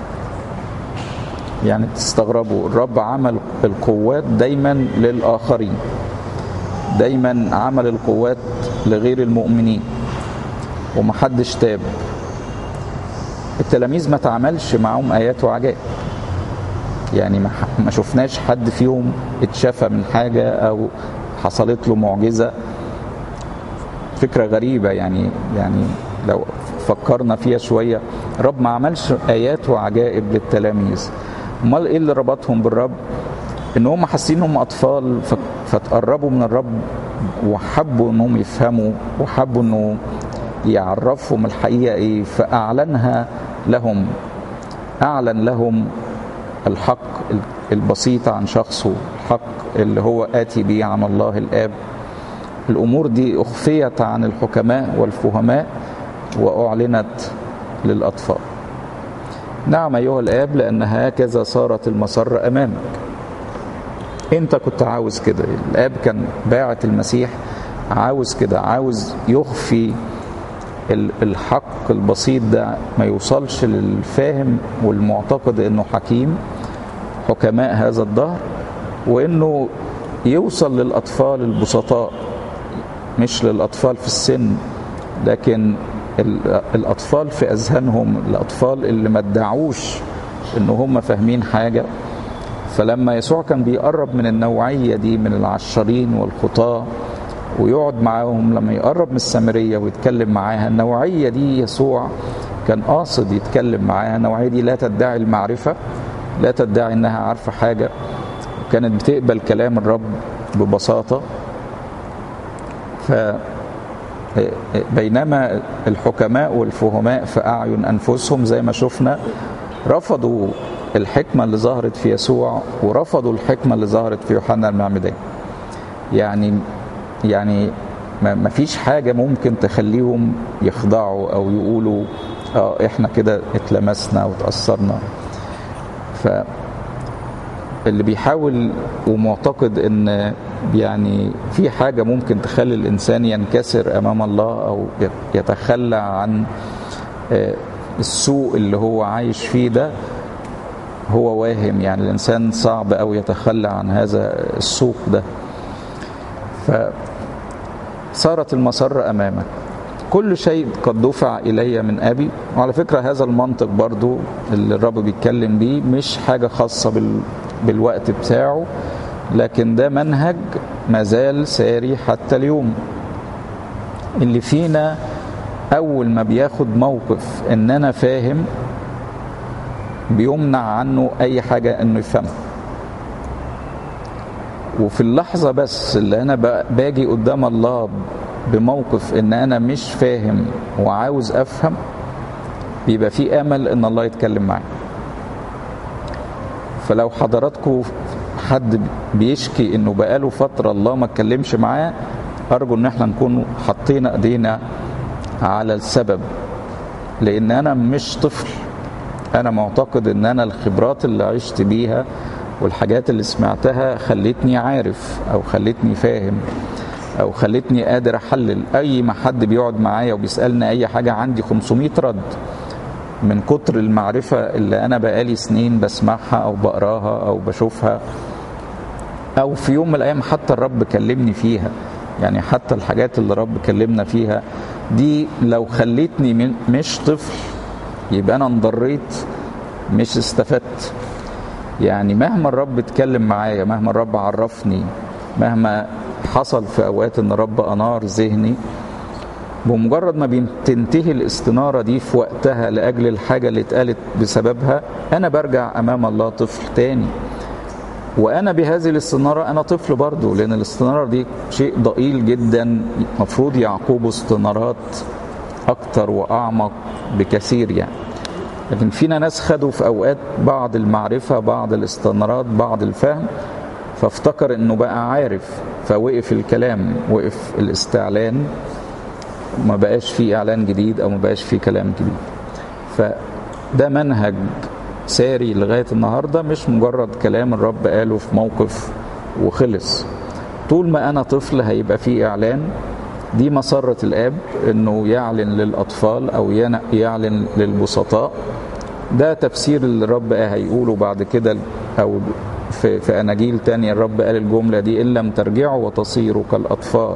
يعني تستغربوا الرب عمل القوات دايما للاخرين دايما عمل القوات لغير المؤمنين ومحدش تاب التلاميذ ما تعملش معاهم ايات وعجائب يعني ما شفناش حد فيهم اتشفى من حاجة أو حصلت له معجزة فكرة غريبة يعني يعني لو فكرنا فيها شوية رب ما عملش آيات وعجائب للتلاميذ امال ايه اللي ربطهم بالرب ان هم حاسين انهم اطفال فتقربوا من الرب وحبوا انهم يفهموا وحبوا انه يعرفهم الحقيقه ايه فاعلنها لهم اعلن لهم الحق البسيط عن شخصه الحق اللي هو آتي به عن الله الآب الأمور دي أخفيت عن الحكماء والفهماء وأعلنت للأطفال نعم أيها الآب لأن هكذا صارت المسر أمامك أنت كنت عاوز كده الآب كان باعت المسيح عاوز كده عاوز يخفي الحق البسيط ده ما يوصلش للفاهم والمعتقد انه حكيم حكماء هذا الدهر وانه يوصل للاطفال البسطاء مش للاطفال في السن لكن الاطفال في اذهانهم الاطفال اللي ما ادعوش ان هم فاهمين حاجه فلما يسوع كان بيقرب من النوعيه دي من العشرين والخطاه ويقعد معاهم لما يقرب من السامريه ويتكلم معاها النوعيه دي يسوع كان قاصد يتكلم معاها النوعيه دي لا تدعي المعرفه لا تدعي انها عارفه حاجه وكانت بتقبل كلام الرب ببساطه ف بينما الحكماء والفهماء في اعين انفسهم زي ما شفنا رفضوا الحكمه اللي ظهرت في يسوع ورفضوا الحكمه اللي ظهرت في يوحنا المعمدان يعني يعني ما فيش حاجة ممكن تخليهم يخضعوا أو يقولوا اه احنا كده اتلمسنا وتأثرنا ف اللي بيحاول ومعتقد ان يعني في حاجة ممكن تخلي الإنسان ينكسر أمام الله أو يتخلى عن السوء اللي هو عايش فيه ده هو واهم يعني الإنسان صعب أو يتخلى عن هذا السوق ده فصارت المسرة أمامك كل شيء قد دفع إلي من أبي وعلى فكرة هذا المنطق برضو اللي الرب بيتكلم بيه مش حاجة خاصة بال... بالوقت بتاعه لكن ده منهج مازال ساري حتى اليوم اللي فينا أول ما بياخد موقف إن أنا فاهم بيمنع عنه أي حاجة إنه يفهمها وفي اللحظة بس اللي أنا باجي قدام الله بموقف ان انا مش فاهم وعاوز افهم بيبقى في امل ان الله يتكلم معايا فلو حضراتكم حد بيشكي انه بقاله فترة الله ما اتكلمش معاه ارجو ان احنا نكون حطينا ايدينا على السبب لان انا مش طفل انا معتقد ان انا الخبرات اللي عشت بيها والحاجات اللي سمعتها خلتني عارف او خلتني فاهم او خلتني قادر احلل اي ما حد بيقعد معايا وبيسالني اي حاجه عندي 500 رد من كتر المعرفه اللي انا بقالي سنين بسمعها او بقراها او بشوفها او في يوم من الايام حتى الرب كلمني فيها يعني حتى الحاجات اللي الرب كلمنا فيها دي لو خلتني من مش طفل يبقى انا انضريت مش استفدت يعني مهما الرب اتكلم معايا مهما الرب عرفني مهما حصل في اوقات ان رب انار ذهني بمجرد ما بتنتهي الاستنارة دي في وقتها لأجل الحاجة اللي اتقالت بسببها أنا برجع أمام الله طفل تاني وأنا بهذه الاستنارة أنا طفل برضه لأن الاستنارة دي شيء ضئيل جدا مفروض يعقوب استنارات أكتر وأعمق بكثير يعني لكن فينا ناس خدوا في أوقات بعض المعرفة بعض الاستنارات بعض الفهم فافتكر انه بقى عارف فوقف الكلام وقف الاستعلان ما بقاش فيه اعلان جديد او ما بقاش فيه كلام جديد فده منهج ساري لغايه النهارده مش مجرد كلام الرب قاله في موقف وخلص طول ما انا طفل هيبقى فيه اعلان دي مسرة الاب انه يعلن للاطفال او يعلن للبسطاء ده تفسير اللي الرب هيقوله بعد كده او في, في أناجيل تانية الرب قال الجملة دي إن لم ترجعوا وتصيروا كالأطفال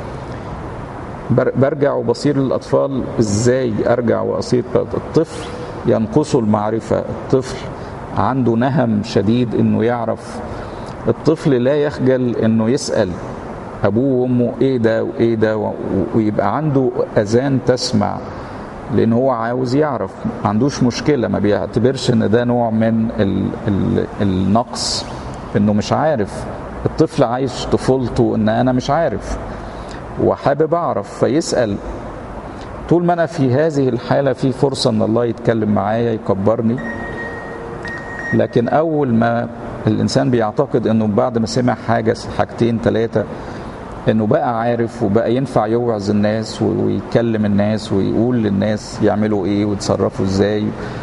برجع وبصير للأطفال إزاي أرجع وأصير الطفل ينقصه المعرفة الطفل عنده نهم شديد إنه يعرف الطفل لا يخجل إنه يسأل أبوه وأمه إيه ده وإيه ده ويبقى عنده أذان تسمع لان هو عاوز يعرف ما عندوش مشكله ما بيعتبرش ان ده نوع من ال ال النقص انه مش عارف الطفل عايش طفولته ان انا مش عارف وحابب اعرف فيسال طول ما انا في هذه الحاله في فرصه ان الله يتكلم معايا يكبرني لكن اول ما الانسان بيعتقد انه بعد ما سمع حاجه حاجتين ثلاثه انه بقى عارف وبقى ينفع يوعظ الناس ويكلم الناس ويقول للناس يعملوا ايه ويتصرفوا ازاي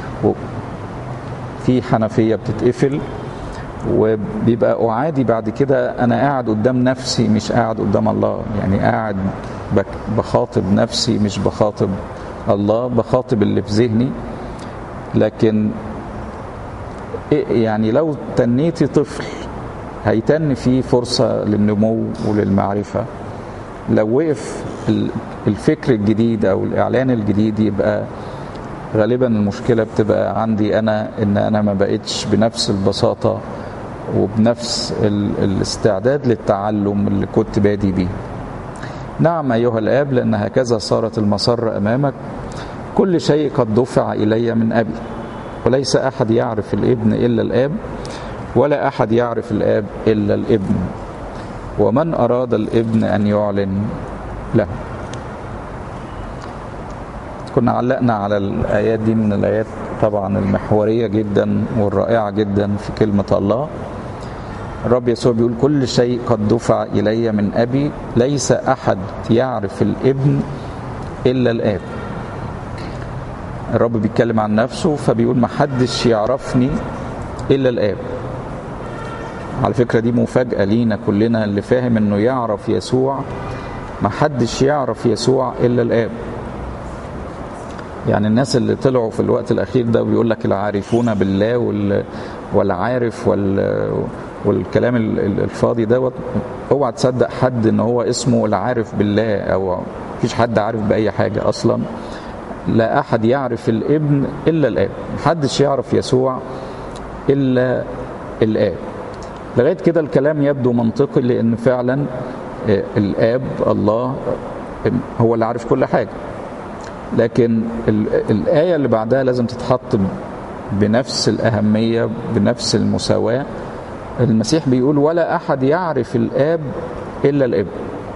في حنفيه بتتقفل وبيبقى اعادي بعد كده انا قاعد قدام نفسي مش قاعد قدام الله يعني قاعد بخاطب نفسي مش بخاطب الله بخاطب اللي في ذهني لكن يعني لو تنيتي طفل هيتن فيه فرصة للنمو وللمعرفة لو وقف الفكر الجديد أو الإعلان الجديد يبقى غالبا المشكلة بتبقى عندي أنا إن أنا ما بقتش بنفس البساطة وبنفس الاستعداد للتعلم اللي كنت بادي بيه نعم أيها الآب لأن هكذا صارت المسر أمامك كل شيء قد دفع إلي من أبي وليس أحد يعرف الابن إلا الآب ولا أحد يعرف الآب إلا الابن ومن أراد الابن أن يعلن له كنا علقنا على الآيات دي من الآيات طبعا المحورية جدا والرائعة جدا في كلمة الله الرب يسوع بيقول كل شيء قد دفع إلي من أبي ليس أحد يعرف الابن إلا الآب الرب بيتكلم عن نفسه فبيقول ما حدش يعرفني إلا الآب على فكرة دي مفاجأة لينا كلنا اللي فاهم انه يعرف يسوع ما حدش يعرف يسوع الا الاب يعني الناس اللي طلعوا في الوقت الاخير ده بيقول لك العارفون بالله وال والعارف وال والكلام الفاضي دوت اوعى تصدق حد ان هو اسمه العارف بالله او مفيش حد عارف باي حاجه اصلا لا احد يعرف الابن الا الاب محدش يعرف يسوع الا الاب لغايه كده الكلام يبدو منطقي لان فعلا الاب الله هو اللي عارف كل حاجه لكن الايه اللي بعدها لازم تتحط بنفس الاهميه بنفس المساواه المسيح بيقول ولا احد يعرف الاب الا الابن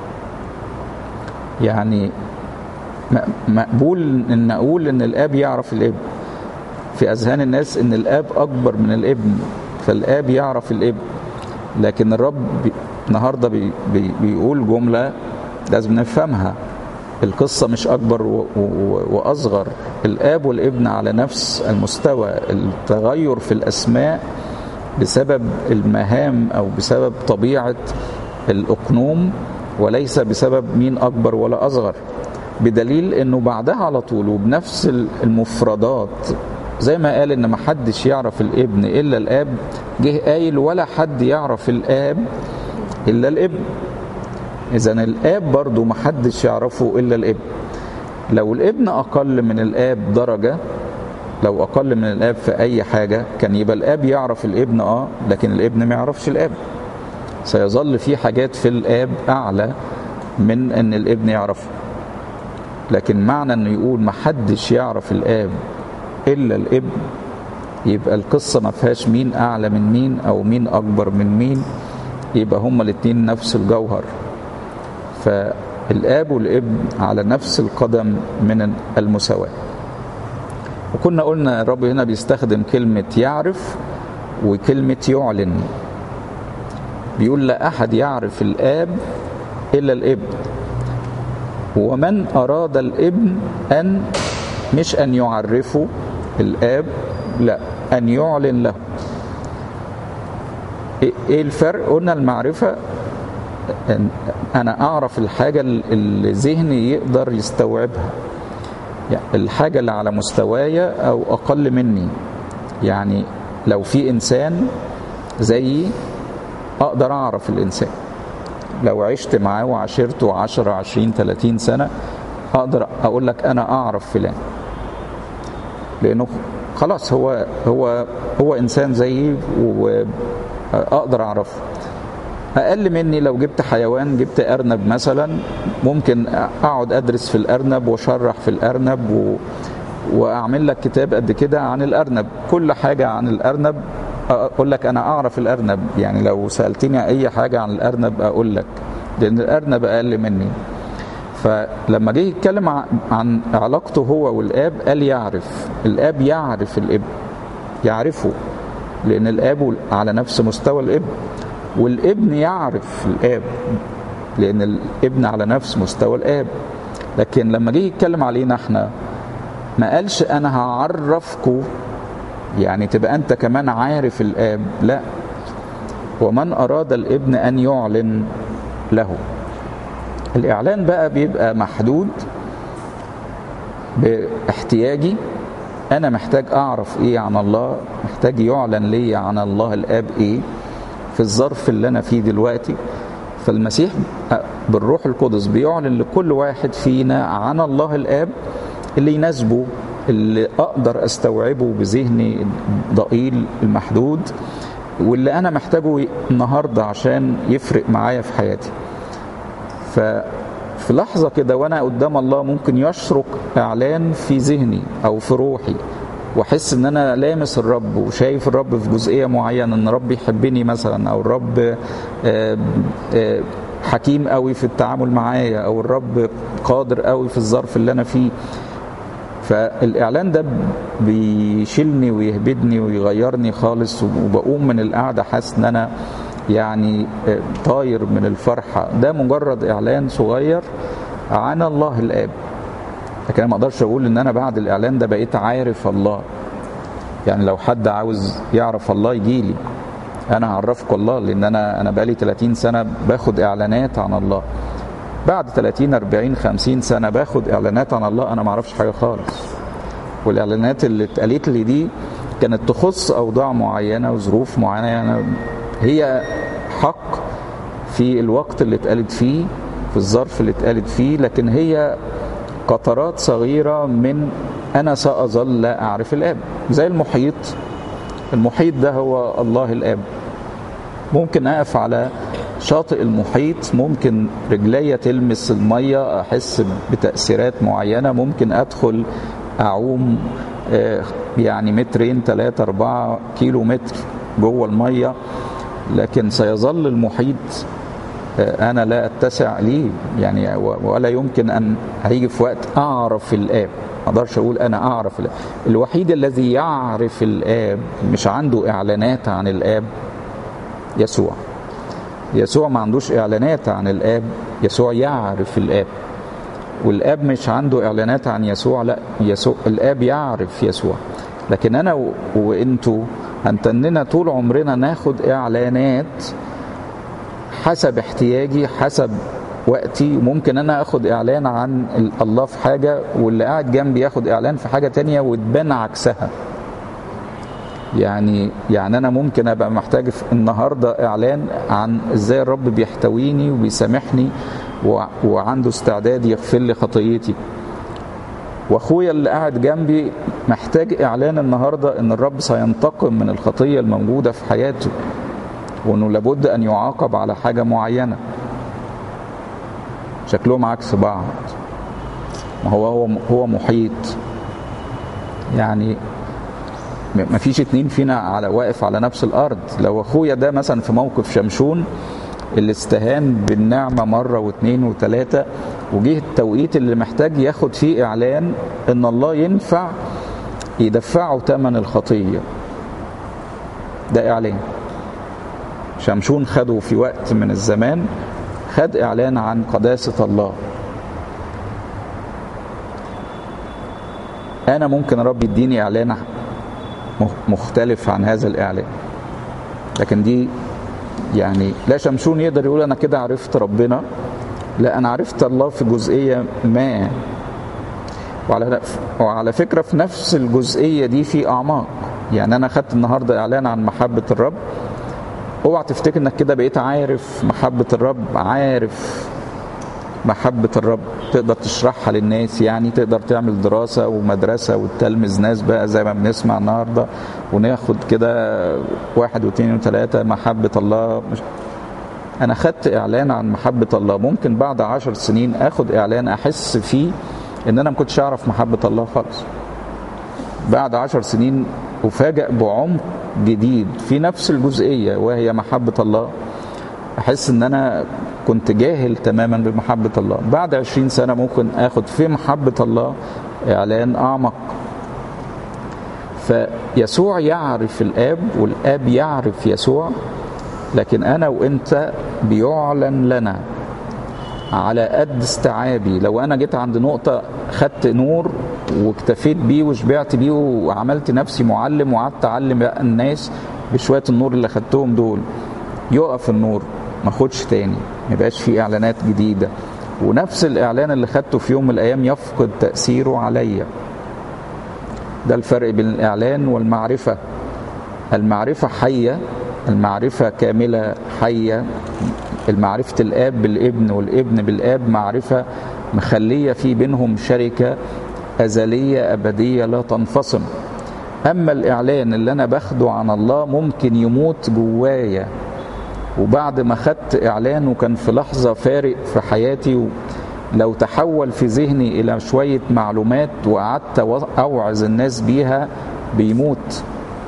يعني مقبول ان اقول ان الاب يعرف الابن في اذهان الناس ان الاب اكبر من الابن فالاب يعرف الابن لكن الرب النهارده بي بي بيقول جمله لازم نفهمها القصه مش اكبر و و واصغر الاب والابن على نفس المستوى التغير في الاسماء بسبب المهام او بسبب طبيعه الاقنوم وليس بسبب مين اكبر ولا اصغر بدليل انه بعدها على طول وبنفس المفردات زي ما قال ان ما حدش يعرف الابن الا الاب جه قايل ولا حد يعرف الاب الا الابن اذا الاب برضو ما حدش يعرفه الا الابن لو الابن اقل من الاب درجه لو اقل من الاب في اي حاجه كان يبقى الاب يعرف الابن اه لكن الابن ما يعرفش الاب سيظل في حاجات في الاب اعلى من ان الابن يعرفه لكن معنى انه يقول ما حدش يعرف الاب الا الابن يبقى القصه ما فيهاش مين اعلى من مين او مين اكبر من مين يبقى هما الاثنين نفس الجوهر فالاب والابن على نفس القدم من المساواه وكنا قلنا الرب هنا بيستخدم كلمه يعرف وكلمه يعلن بيقول لا احد يعرف الاب الا الابن ومن اراد الابن ان مش ان يعرفه الاب لا ان يعلن له ايه الفرق قلنا المعرفه انا اعرف الحاجه اللي ذهني يقدر يستوعبها يعني الحاجه اللي على مستوايا او اقل مني يعني لو في انسان زيي اقدر اعرف الانسان لو عشت معاه وعاشرته 10 20 30 سنه اقدر اقول لك انا اعرف فلان لانه خلاص هو هو هو انسان زيي واقدر اعرفه اقل مني لو جبت حيوان جبت ارنب مثلا ممكن اقعد ادرس في الارنب واشرح في الارنب و... واعمل لك كتاب قد كده عن الارنب كل حاجه عن الارنب اقول لك انا اعرف الارنب يعني لو سالتني اي حاجه عن الارنب اقول لك لان الارنب اقل مني فلما جه يتكلم عن علاقته هو والاب قال يعرف الاب يعرف الابن يعرفه لان الاب على نفس مستوى الابن والابن يعرف الاب لان الابن على نفس مستوى الاب لكن لما جه يتكلم علينا احنا ما قالش انا هعرفكم يعني تبقى انت كمان عارف الاب لا ومن اراد الابن ان يعلن له الاعلان بقى بيبقى محدود باحتياجي انا محتاج اعرف ايه عن الله محتاج يعلن لي عن الله الاب ايه في الظرف اللي انا فيه دلوقتي فالمسيح بالروح القدس بيعلن لكل واحد فينا عن الله الاب اللي يناسبه اللي اقدر استوعبه بذهني ضئيل المحدود واللي انا محتاجه النهارده عشان يفرق معايا في حياتي ففي لحظه كده وانا قدام الله ممكن يشرق اعلان في ذهني او في روحي واحس ان انا لامس الرب وشايف الرب في جزئيه معينه ان الرب يحبني مثلا او الرب حكيم قوي في التعامل معايا او الرب قادر قوي في الظرف اللي انا فيه فالاعلان ده بيشيلني ويهبدني ويغيرني خالص وبقوم من القعده حاسس ان انا يعني طاير من الفرحه ده مجرد اعلان صغير عن الله الاب لكن انا ما اقدرش اقول ان انا بعد الاعلان ده بقيت عارف الله يعني لو حد عاوز يعرف الله يجي لي انا هعرفكم الله لان انا انا بقالي 30 سنه باخد اعلانات عن الله بعد 30 40 50 سنه باخد اعلانات عن الله انا ما اعرفش حاجه خالص والاعلانات اللي اتقالت لي دي كانت تخص اوضاع معينه وظروف معينه هي حق في الوقت اللي اتقالت فيه في الظرف اللي اتقالت فيه لكن هي قطرات صغيره من انا ساظل لا اعرف الاب زي المحيط المحيط ده هو الله الاب ممكن اقف على شاطئ المحيط ممكن رجليا تلمس الميه احس بتاثيرات معينه ممكن ادخل اعوم يعني مترين ثلاثة أربعة كيلو متر جوه المية لكن سيظل المحيط أنا لا أتسع ليه يعني ولا يمكن أن هيجي في وقت أعرف الآب ما أقدرش أقول أنا أعرف الآب الوحيد الذي يعرف الآب مش عنده إعلانات عن الآب يسوع يسوع ما عندوش إعلانات عن الآب يسوع يعرف الآب والاب مش عنده اعلانات عن يسوع لا يسوع الاب يعرف يسوع لكن انا و... وانتوا هنتننا طول عمرنا ناخد اعلانات حسب احتياجي حسب وقتي ممكن انا اخد اعلان عن الله في حاجه واللي قاعد جنبي ياخد اعلان في حاجه تانية وتبان عكسها يعني يعني انا ممكن ابقى محتاج النهارده اعلان عن ازاي الرب بيحتويني وبيسامحني وعنده استعداد يغفر لي خطيتي واخويا اللي قاعد جنبي محتاج اعلان النهارده ان الرب سينتقم من الخطيه الموجوده في حياته وانه لابد ان يعاقب على حاجه معينه شكلهم عكس بعض ما هو هو هو محيط يعني ما فيش اتنين فينا على واقف على نفس الارض لو اخويا ده مثلا في موقف شمشون اللي استهان بالنعمة مرة واثنين وثلاثة وجه التوقيت اللي محتاج ياخد فيه إعلان إن الله ينفع يدفعه ثمن الخطية ده إعلان شمشون خده في وقت من الزمان خد إعلان عن قداسة الله أنا ممكن رب يديني إعلان مختلف عن هذا الإعلان لكن دي يعني لا شمشون يقدر يقول انا كده عرفت ربنا لا انا عرفت الله في جزئيه ما وعلى وعلى فكره في نفس الجزئيه دي في اعماق يعني انا خدت النهارده اعلان عن محبه الرب اوعى تفتكر انك كده بقيت عارف محبه الرب عارف محبة الرب تقدر تشرحها للناس يعني تقدر تعمل دراسة ومدرسة وتلمذ ناس بقى زي ما بنسمع النهاردة وناخد كده واحد واثنين وثلاثة محبة الله مش أنا خدت إعلان عن محبة الله ممكن بعد عشر سنين آخد إعلان أحس فيه إن أنا ما كنتش أعرف محبة الله خالص بعد عشر سنين أفاجأ بعمق جديد في نفس الجزئية وهي محبة الله احس ان انا كنت جاهل تماما بمحبة الله بعد عشرين سنة ممكن اخد في محبة الله اعلان اعمق فيسوع يعرف الاب والاب يعرف يسوع لكن انا وانت بيعلن لنا على قد استيعابي لو انا جيت عند نقطة خدت نور واكتفيت بيه وشبعت بيه وعملت نفسي معلم وقعدت اعلم بقى الناس بشوية النور اللي خدتهم دول يقف النور ما اخدش تاني ما يبقاش في اعلانات جديده ونفس الاعلان اللي خدته في يوم من الايام يفقد تاثيره عليا ده الفرق بين الاعلان والمعرفه المعرفه حيه المعرفه كامله حيه المعرفه الاب بالابن والابن بالاب معرفه مخليه في بينهم شركه ازليه ابديه لا تنفصم اما الاعلان اللي انا باخده عن الله ممكن يموت جوايا وبعد ما خدت اعلان وكان في لحظه فارق في حياتي لو تحول في ذهني الى شويه معلومات وقعدت اوعظ الناس بيها بيموت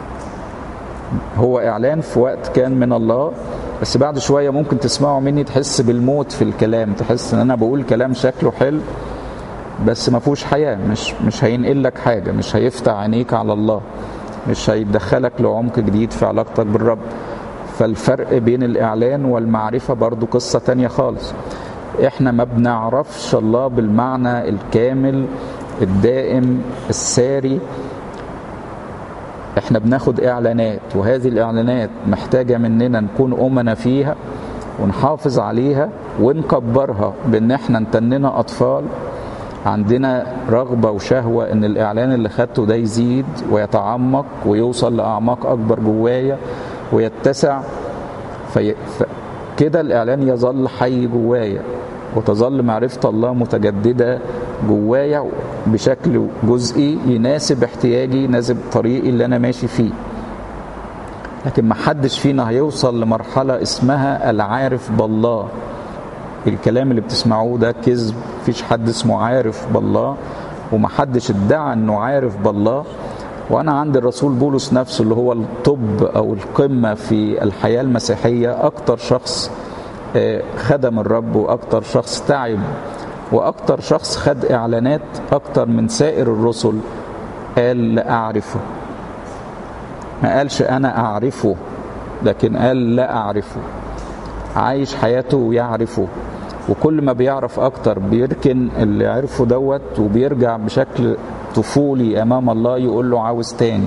هو اعلان في وقت كان من الله بس بعد شويه ممكن تسمعوا مني تحس بالموت في الكلام تحس ان انا بقول كلام شكله حلو بس ما فيهوش حياه مش مش هينقل لك حاجه مش هيفتح عينيك على الله مش هيدخلك لعمق جديد في علاقتك بالرب فالفرق بين الإعلان والمعرفة برضو قصة تانية خالص احنا ما بنعرفش الله بالمعنى الكامل الدائم الساري احنا بناخد اعلانات وهذه الاعلانات محتاجة مننا نكون امنا فيها ونحافظ عليها ونكبرها بان احنا نتننا اطفال عندنا رغبة وشهوة ان الاعلان اللي خدته ده يزيد ويتعمق ويوصل لاعماق اكبر جوايا ويتسع في كده الاعلان يظل حي جوايا وتظل معرفة الله متجددة جوايا بشكل جزئي يناسب احتياجي يناسب طريقي اللي انا ماشي فيه لكن ما حدش فينا هيوصل لمرحلة اسمها العارف بالله الكلام اللي بتسمعوه ده كذب مفيش حد اسمه عارف بالله وما حدش ادعى انه عارف بالله وانا عند الرسول بولس نفسه اللي هو الطب او القمة في الحياة المسيحية اكتر شخص خدم الرب واكتر شخص تعب واكتر شخص خد اعلانات اكتر من سائر الرسل قال لا اعرفه ما قالش انا اعرفه لكن قال لا اعرفه عايش حياته ويعرفه وكل ما بيعرف اكتر بيركن اللي عرفه دوت وبيرجع بشكل طفولي امام الله يقول له عاوز تاني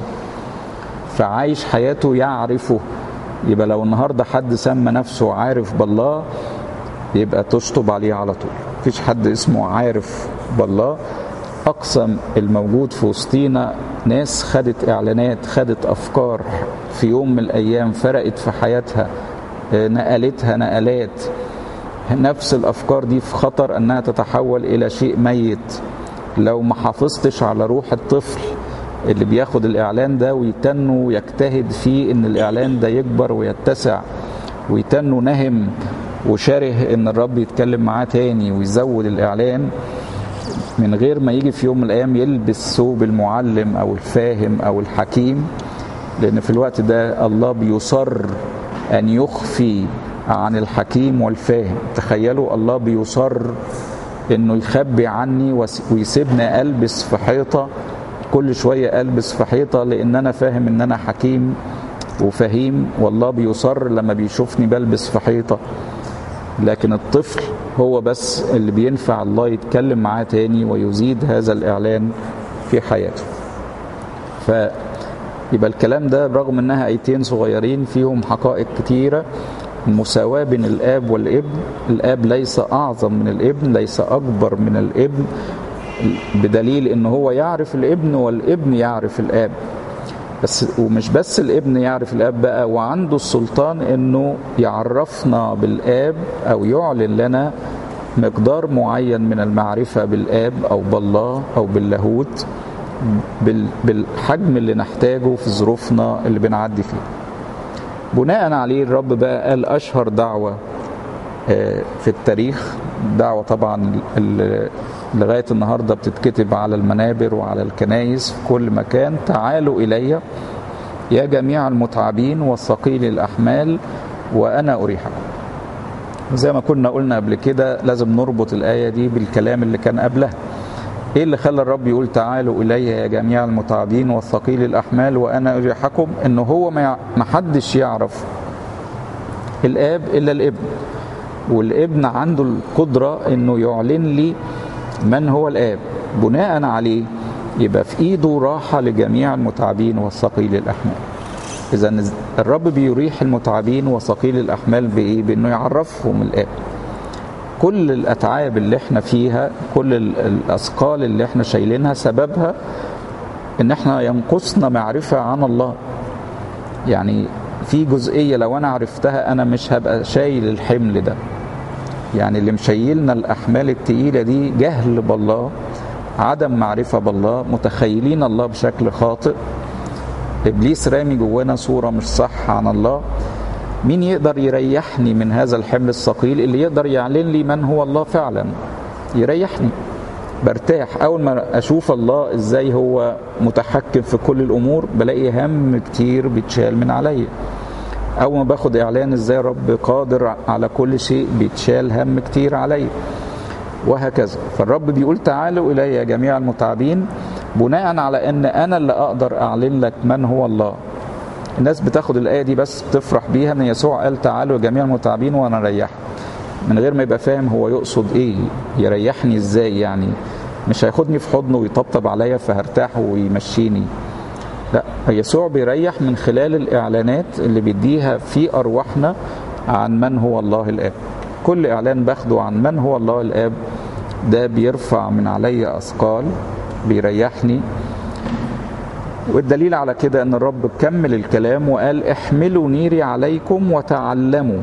فعايش حياته يعرفه يبقى لو النهارده حد سمى نفسه عارف بالله يبقى تشطب عليه على طول مفيش حد اسمه عارف بالله اقسم الموجود في وسطينا ناس خدت اعلانات خدت افكار في يوم من الايام فرقت في حياتها نقلتها نقلات نفس الافكار دي في خطر انها تتحول الى شيء ميت لو ما حافظتش على روح الطفل اللي بياخد الاعلان ده ويتنه ويجتهد فيه ان الاعلان ده يكبر ويتسع ويتنه نهم وشاره ان الرب يتكلم معاه تاني ويزود الاعلان من غير ما يجي في يوم من الايام يلبس ثوب المعلم او الفاهم او الحكيم لان في الوقت ده الله بيصر ان يخفي عن الحكيم والفاهم تخيلوا الله بيصر انه يخبي عني ويسيبني البس في حيطه كل شويه البس في حيطه لان انا فاهم ان انا حكيم وفهيم والله بيصر لما بيشوفني بلبس في حيطه لكن الطفل هو بس اللي بينفع الله يتكلم معاه تاني ويزيد هذا الاعلان في حياته فيبقى الكلام ده رغم انها ايتين صغيرين فيهم حقائق كتيره المساواة بين الآب والابن الآب ليس أعظم من الابن ليس أكبر من الابن بدليل ان هو يعرف الابن والابن يعرف الاب بس ومش بس الابن يعرف الاب بقى وعنده السلطان انه يعرفنا بالاب او يعلن لنا مقدار معين من المعرفه بالاب او بالله او باللاهوت بالحجم اللي نحتاجه في ظروفنا اللي بنعدي فيه بناء عليه الرب بقى قال اشهر دعوه في التاريخ دعوه طبعا لغايه النهارده بتتكتب على المنابر وعلى الكنايس في كل مكان تعالوا الي يا جميع المتعبين والثقيل الاحمال وانا اريحكم زي ما كنا قلنا قبل كده لازم نربط الايه دي بالكلام اللي كان قبلها ايه اللي خلى الرب يقول تعالوا الي يا جميع المتعبين والثقيل الاحمال وانا اريحكم ان هو ما حدش يعرف الاب الا الابن والابن عنده القدره انه يعلن لي من هو الاب بناء عليه يبقى في ايده راحه لجميع المتعبين والثقيل الاحمال اذا الرب بيريح المتعبين وثقيل الاحمال بايه بانه يعرفهم الاب كل الاتعاب اللي احنا فيها كل الاثقال اللي احنا شايلينها سببها ان احنا ينقصنا معرفه عن الله يعني في جزئيه لو انا عرفتها انا مش هبقى شايل الحمل ده يعني اللي مشيلنا الاحمال التقيله دي جهل بالله عدم معرفه بالله متخيلين الله بشكل خاطئ ابليس رامي جوانا صوره مش صح عن الله مين يقدر يريحني من هذا الحمل الثقيل اللي يقدر يعلن لي من هو الله فعلا يريحني برتاح اول ما اشوف الله ازاي هو متحكم في كل الامور بلاقي هم كتير بيتشال من عليا اول ما باخد اعلان ازاي رب قادر على كل شيء بيتشال هم كتير عليا وهكذا فالرب بيقول تعالوا الي يا جميع المتعبين بناء على ان انا اللي اقدر اعلن لك من هو الله الناس بتاخد الايه دي بس بتفرح بيها ان يسوع قال تعالوا يا جميع المتعبين وانا اريحكم من غير ما يبقى فاهم هو يقصد ايه يريحني ازاي يعني مش هياخدني في حضنه ويطبطب عليا فهرتاح ويمشيني لا يسوع بيريح من خلال الإعلانات اللي بيديها في أرواحنا عن من هو الله الآب كل إعلان باخده عن من هو الله الآب ده بيرفع من علي أثقال بيريحني والدليل على كده ان الرب كمل الكلام وقال احملوا نيري عليكم وتعلموا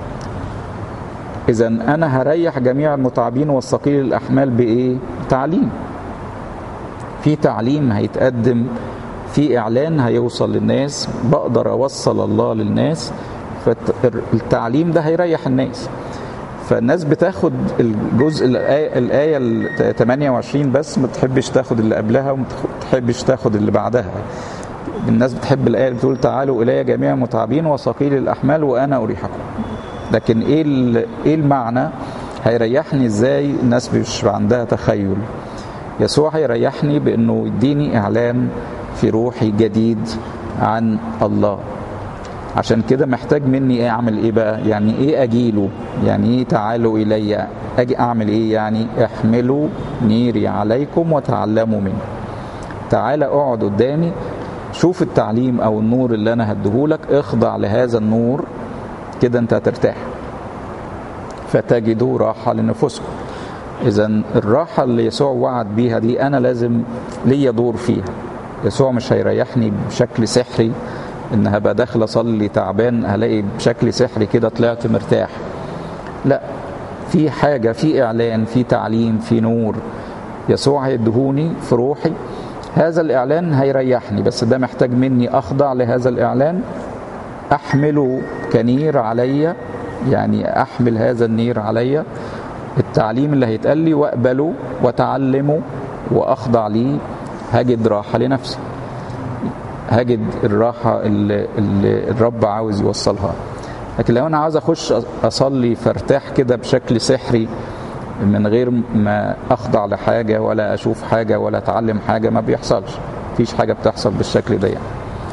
اذا انا هريح جميع المتعبين والثقيل الاحمال بايه تعليم في تعليم هيتقدم في اعلان هيوصل للناس بقدر اوصل الله للناس فالتعليم ده هيريح الناس فالناس بتاخد الجزء الآية, الآية ال 28 بس ما تحبش تاخد اللي قبلها وما تحبش تاخد اللي بعدها الناس بتحب الآية اللي بتقول تعالوا إلي جميع متعبين وثقيل الأحمال وأنا أريحكم لكن إيه إيه المعنى هيريحني إزاي الناس مش عندها تخيل يسوع هيريحني بأنه يديني إعلان في روحي جديد عن الله عشان كده محتاج مني ايه اعمل ايه بقى يعني ايه اجيله يعني ايه تعالوا الي اجي اعمل ايه يعني احملوا نيري عليكم وتعلموا مني تعالى اقعد قدامي شوف التعليم او النور اللي انا هديهولك اخضع لهذا النور كده انت هترتاح فتجدوا راحة لنفوسكم اذا الراحة اللي يسوع وعد بيها دي انا لازم ليا دور فيها يسوع مش هيريحني بشكل سحري ان هبقى داخل اصلي تعبان هلاقي بشكل سحري كده طلعت مرتاح لا في حاجة في إعلان في تعليم في نور يسوع هيدهوني في روحي هذا الإعلان هيريحني بس ده محتاج مني أخضع لهذا الإعلان أحمله كنير عليا يعني أحمل هذا النير عليا التعليم اللي هيتقال لي وأقبله وأتعلمه وأخضع ليه هجد راحة لنفسي هجد الراحة اللي, اللي الرب عاوز يوصلها لكن لو انا عاوز اخش اصلي فارتاح كده بشكل سحري من غير ما اخضع لحاجه ولا اشوف حاجه ولا اتعلم حاجه ما بيحصلش مفيش حاجه بتحصل بالشكل ده يعني.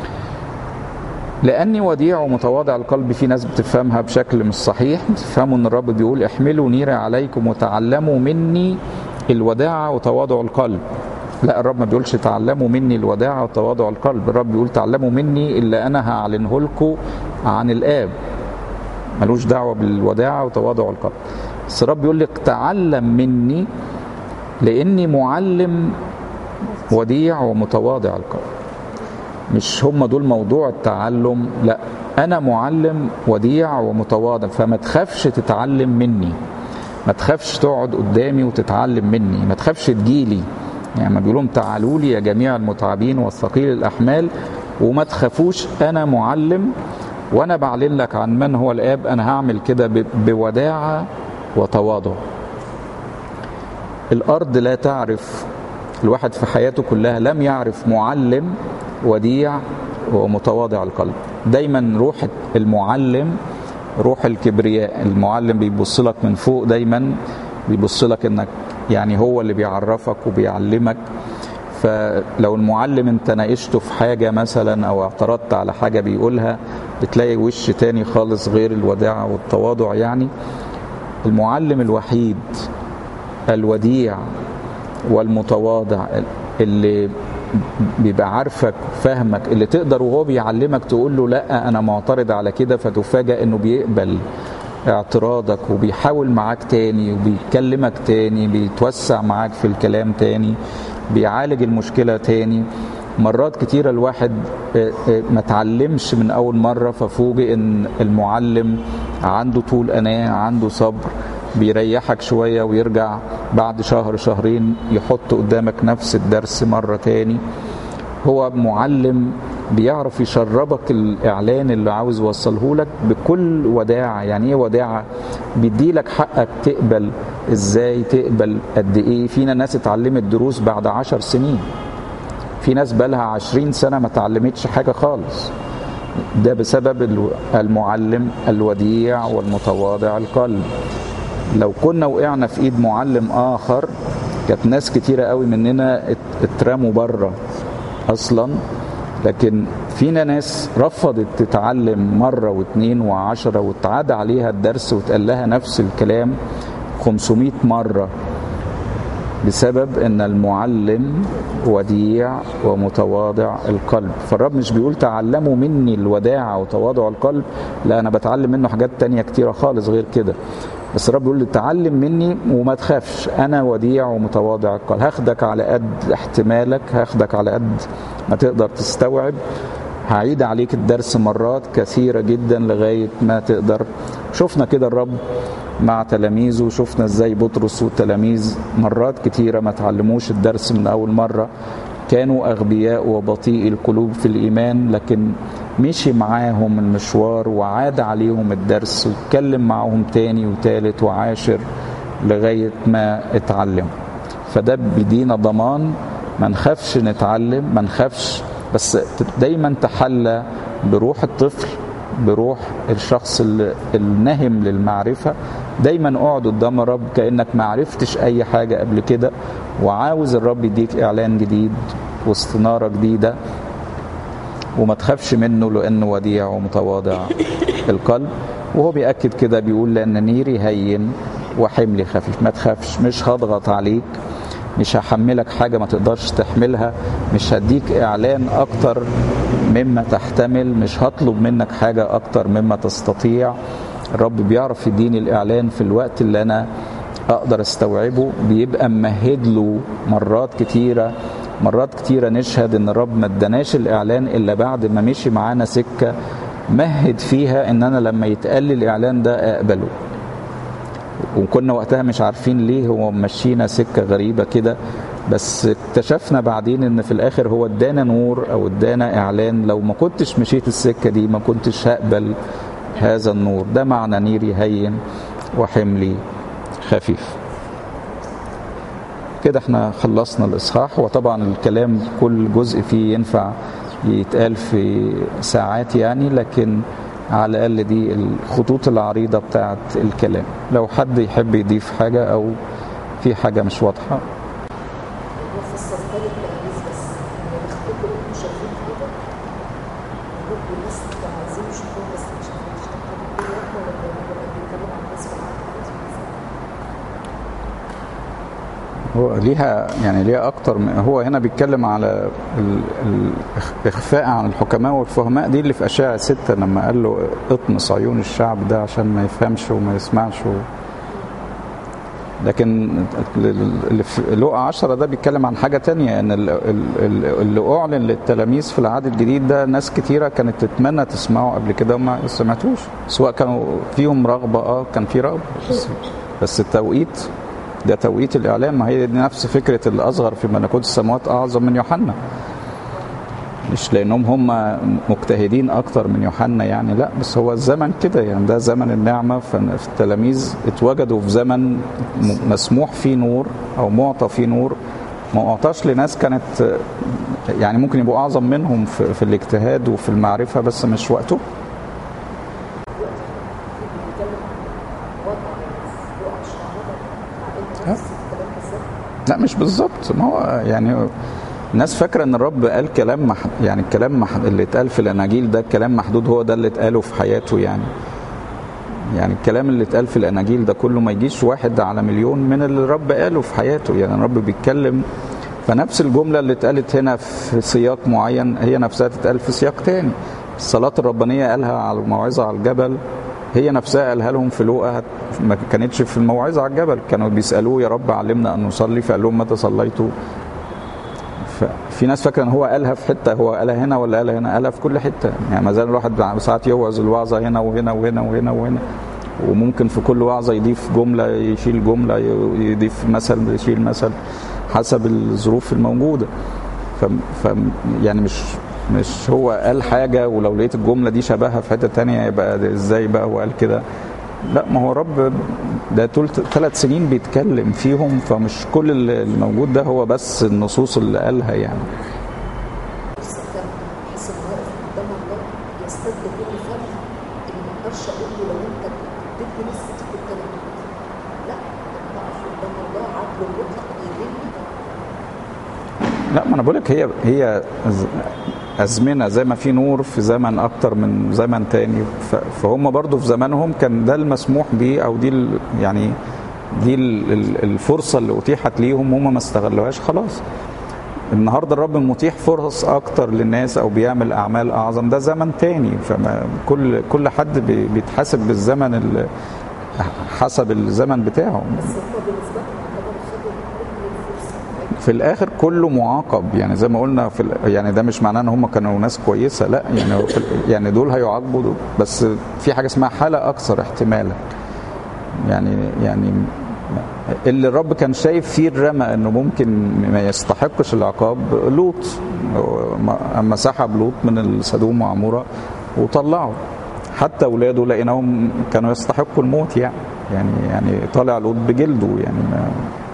لاني وديع ومتواضع القلب في ناس بتفهمها بشكل مش صحيح بتفهموا ان الرب بيقول احملوا نيري عليكم وتعلموا مني الوداعه وتواضع القلب لا الرب ما بيقولش تعلموا مني الوداعة وتواضع القلب الرب بيقول تعلموا مني اللي أنا هعلنه لكم عن الآب ملوش دعوة بالوداعة وتواضع القلب بس الرب بيقول لك تعلم مني لأني معلم وديع ومتواضع القلب مش هم دول موضوع التعلم لا أنا معلم وديع ومتواضع فما تخافش تتعلم مني ما تخافش تقعد قدامي وتتعلم مني ما تخافش تجيلي يعني ما بيقولهم تعالوا لي يا جميع المتعبين والثقيل الأحمال وما تخافوش أنا معلم وأنا بعلن لك عن من هو الآب أنا هعمل كده بوداعة وتواضع الأرض لا تعرف الواحد في حياته كلها لم يعرف معلم وديع ومتواضع القلب دايما روح المعلم روح الكبرياء المعلم بيبص لك من فوق دايما بيبص لك انك يعني هو اللي بيعرفك وبيعلمك فلو المعلم انت ناقشته في حاجة مثلا او اعترضت على حاجة بيقولها بتلاقي وش تاني خالص غير الوداعة والتواضع يعني المعلم الوحيد الوديع والمتواضع اللي بيبقى عارفك فاهمك اللي تقدر وهو بيعلمك تقول له لا انا معترض على كده فتفاجأ انه بيقبل اعتراضك وبيحاول معاك تاني وبيكلمك تاني بيتوسع معاك في الكلام تاني بيعالج المشكلة تاني مرات كتيرة الواحد ما تعلمش من أول مرة ففوجئ إن المعلم عنده طول أناة عنده صبر بيريحك شوية ويرجع بعد شهر شهرين يحط قدامك نفس الدرس مرة تاني هو معلم بيعرف يشربك الاعلان اللي عاوز يوصله لك بكل وداعه يعني ايه وداعه بيدي لك حقك تقبل ازاي تقبل قد ايه فينا ناس اتعلمت دروس بعد عشر سنين في ناس بقالها عشرين سنه ما اتعلمتش حاجه خالص ده بسبب المعلم الوديع والمتواضع القلب لو كنا وقعنا في ايد معلم اخر كانت ناس كتيره قوي مننا اترموا بره اصلا لكن فينا ناس رفضت تتعلم مرة واثنين وعشرة واتعاد عليها الدرس وتقال لها نفس الكلام 500 مرة بسبب ان المعلم وديع ومتواضع القلب فالرب مش بيقول تعلموا مني الوداعة وتواضع القلب لا انا بتعلم منه حاجات تانية كتيرة خالص غير كده بس الرب بيقول لي تعلم مني وما تخافش انا وديع ومتواضع القلب هاخدك على قد احتمالك هاخدك على قد ما تقدر تستوعب هعيد عليك الدرس مرات كثيرة جدا لغاية ما تقدر شفنا كده الرب مع تلاميذه شفنا ازاي بطرس والتلاميذ مرات كتيرة ما تعلموش الدرس من أول مرة كانوا أغبياء وبطيء القلوب في الإيمان لكن مشي معاهم المشوار وعاد عليهم الدرس واتكلم معاهم تاني وتالت وعاشر لغاية ما اتعلم فده بيدينا ضمان ما نخافش نتعلم ما نخافش بس دايما تحلى بروح الطفل بروح الشخص النهم للمعرفة دايما اقعد قدام الرب كأنك ما عرفتش أي حاجة قبل كده وعاوز الرب يديك إعلان جديد واستنارة جديدة وما تخافش منه لأنه وديع ومتواضع القلب وهو بيأكد كده بيقول لأن نيري هين وحملي خفيف ما تخافش مش هضغط عليك مش هحملك حاجة ما تقدرش تحملها مش هديك إعلان أكتر مما تحتمل مش هطلب منك حاجة أكتر مما تستطيع الرب بيعرف يديني الإعلان في الوقت اللي أنا أقدر استوعبه بيبقى ممهد له مرات كتيرة مرات كتيرة نشهد إن الرب ما اداناش الإعلان إلا بعد ما مشي معانا سكة مهد فيها إن أنا لما يتقال لي الإعلان ده أقبله وكنا وقتها مش عارفين ليه هو مشينا سكه غريبه كده بس اكتشفنا بعدين ان في الاخر هو ادانا نور او ادانا اعلان لو ما كنتش مشيت السكه دي ما كنتش هقبل هذا النور ده معنى نيري هين وحملي خفيف كده احنا خلصنا الاصحاح وطبعا الكلام كل جزء فيه ينفع يتقال في ساعات يعني لكن على الأقل دي الخطوط العريضة بتاعت الكلام لو حد يحب يضيف حاجة أو في حاجة مش واضحة هو ليها يعني ليها اكتر من هو هنا بيتكلم على الاخفاء عن الحكماء والفهماء دي اللي في اشعه ستة لما قال له اطمس عيون الشعب ده عشان ما يفهمش وما يسمعش و... لكن اللي في لقى عشرة ده بيتكلم عن حاجة تانية ان اللي اعلن للتلاميذ في العهد الجديد ده ناس كتيرة كانت تتمنى تسمعه قبل كده وما سمعتوش سواء كانوا فيهم رغبة اه كان في رغبة بس, بس التوقيت ده توقيت الاعلان ما هي دي نفس فكره الاصغر في ملكوت السماوات اعظم من يوحنا مش لانهم هم مجتهدين اكتر من يوحنا يعني لا بس هو الزمن كده يعني ده زمن النعمه فالتلاميذ اتوجدوا في زمن مسموح فيه نور او معطى فيه نور ما اعطاش لناس كانت يعني ممكن يبقوا اعظم منهم في, في الاجتهاد وفي المعرفه بس مش وقته لا مش بالظبط ما هو يعني الناس فاكره ان الرب قال كلام مح... يعني الكلام مح... اللي اتقال في الاناجيل ده كلام محدود هو ده اللي اتقاله في حياته يعني يعني الكلام اللي اتقال في الاناجيل ده كله ما يجيش واحد على مليون من اللي الرب قاله في حياته يعني الرب بيتكلم فنفس الجمله اللي اتقالت هنا في سياق معين هي نفسها تتقال في سياق تاني الصلاه الربانيه قالها على الموعظه على الجبل هي نفسها قالها لهم في لوقا ما كانتش في الموعظه على الجبل كانوا بيسالوه يا رب علمنا ان نصلي فقال لهم متى صليتوا ففي ناس فاكره ان هو قالها في حته هو قالها هنا ولا قالها هنا قالها في كل حته يعني ما زال الواحد ساعات يوعظ الوعظه هنا وهنا وهنا وهنا وهنا وممكن في كل وعظه يضيف جمله يشيل جمله يضيف مثل يشيل مثل حسب الظروف الموجوده ف, ف يعني مش مش هو قال حاجة ولو لقيت الجملة دي شبهها في حتة تانية يبقى ازاي بقى هو قال كده لا ما هو رب ده طول ثلاث سنين بيتكلم فيهم فمش كل اللي موجود ده هو بس النصوص اللي قالها يعني لا ما انا بقول لك هي هي أزمنة زي ما في نور في زمن أكتر من زمن تاني فهم برضو في زمانهم كان ده المسموح به أو دي يعني دي ال- ال- الفرصة اللي أتيحت ليهم هم ما استغلوهاش خلاص النهارده الرب متيح فرص اكتر للناس او بيعمل اعمال اعظم ده زمن تاني فما كل كل حد بي- بيتحاسب بالزمن ال- حسب الزمن بتاعه بس هو بالنسبه لهم يعتبر خدوا كل الفرصه في الاخر كله معاقب يعني زي ما قلنا في ال- يعني ده مش معناه ان هم كانوا ناس كويسه لا يعني في ال- يعني دول هيعاقبوا دول بس في حاجه اسمها حاله اكثر احتمالا يعني يعني اللي الرب كان شايف فيه الرمى انه ممكن ما يستحقش العقاب لوط اما سحب لوط من السدوم وعموره وطلعه حتى اولاده لقيناهم كانوا يستحقوا الموت يعني يعني يعني طالع لوط بجلده يعني ما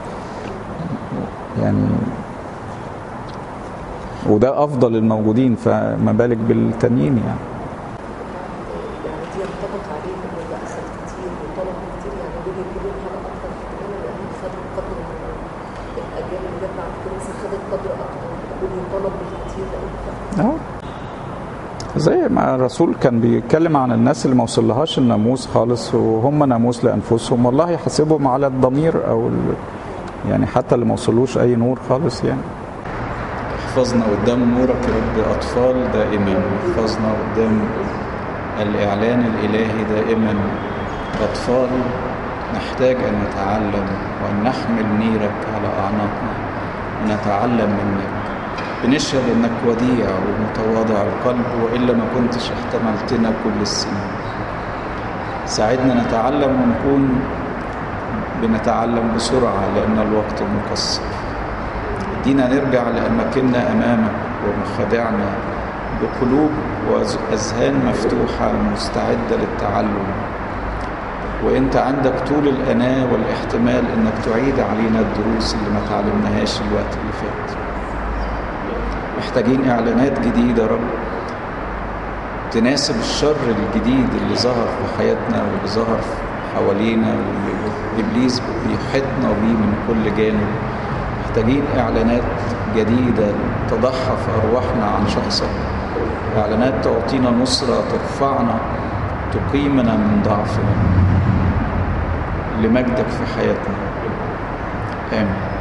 يعني وده افضل الموجودين فما بالك بالتانيين يعني يعني دي ينطبق عليه انه اللي اخذ كتير وطلب كتير يعني دول يكونوا حاجه اكتر احتمالا لانهم خدوا قدر من الاجيال اللي جت بعد كده مثلا خدت قدر اكتر دول يطلب بالكتير لانه خد اه زي ما الرسول كان بيتكلم عن الناس اللي ما وصلهاش الناموس خالص وهم ناموس لانفسهم والله يحاسبهم على الضمير او ال... يعني حتى اللي ما وصلوش اي نور خالص يعني احفظنا قدام نورك يا رب اطفال دائما احفظنا قدام الاعلان الالهي دائما اطفال نحتاج ان نتعلم وان نحمل نيرك على اعناقنا ونتعلم منك بنشهد انك وديع ومتواضع القلب والا ما كنتش احتملتنا كل السنين ساعدنا نتعلم ونكون بنتعلم بسرعه لان الوقت مقصر ادينا نرجع لاماكننا امامك ومخادعنا بقلوب واذهان مفتوحه مستعده للتعلم وانت عندك طول الاناه والاحتمال انك تعيد علينا الدروس اللي ما تعلمناهاش الوقت اللي فات محتاجين اعلانات جديده يا رب تناسب الشر الجديد اللي ظهر في حياتنا واللي ظهر حوالينا واللي ابليس بيحيطنا بيه من كل جانب محتاجين اعلانات جديده تضحى في ارواحنا عن شخصك اعلانات تعطينا نصره ترفعنا تقيمنا من ضعفنا لمجدك في حياتنا امين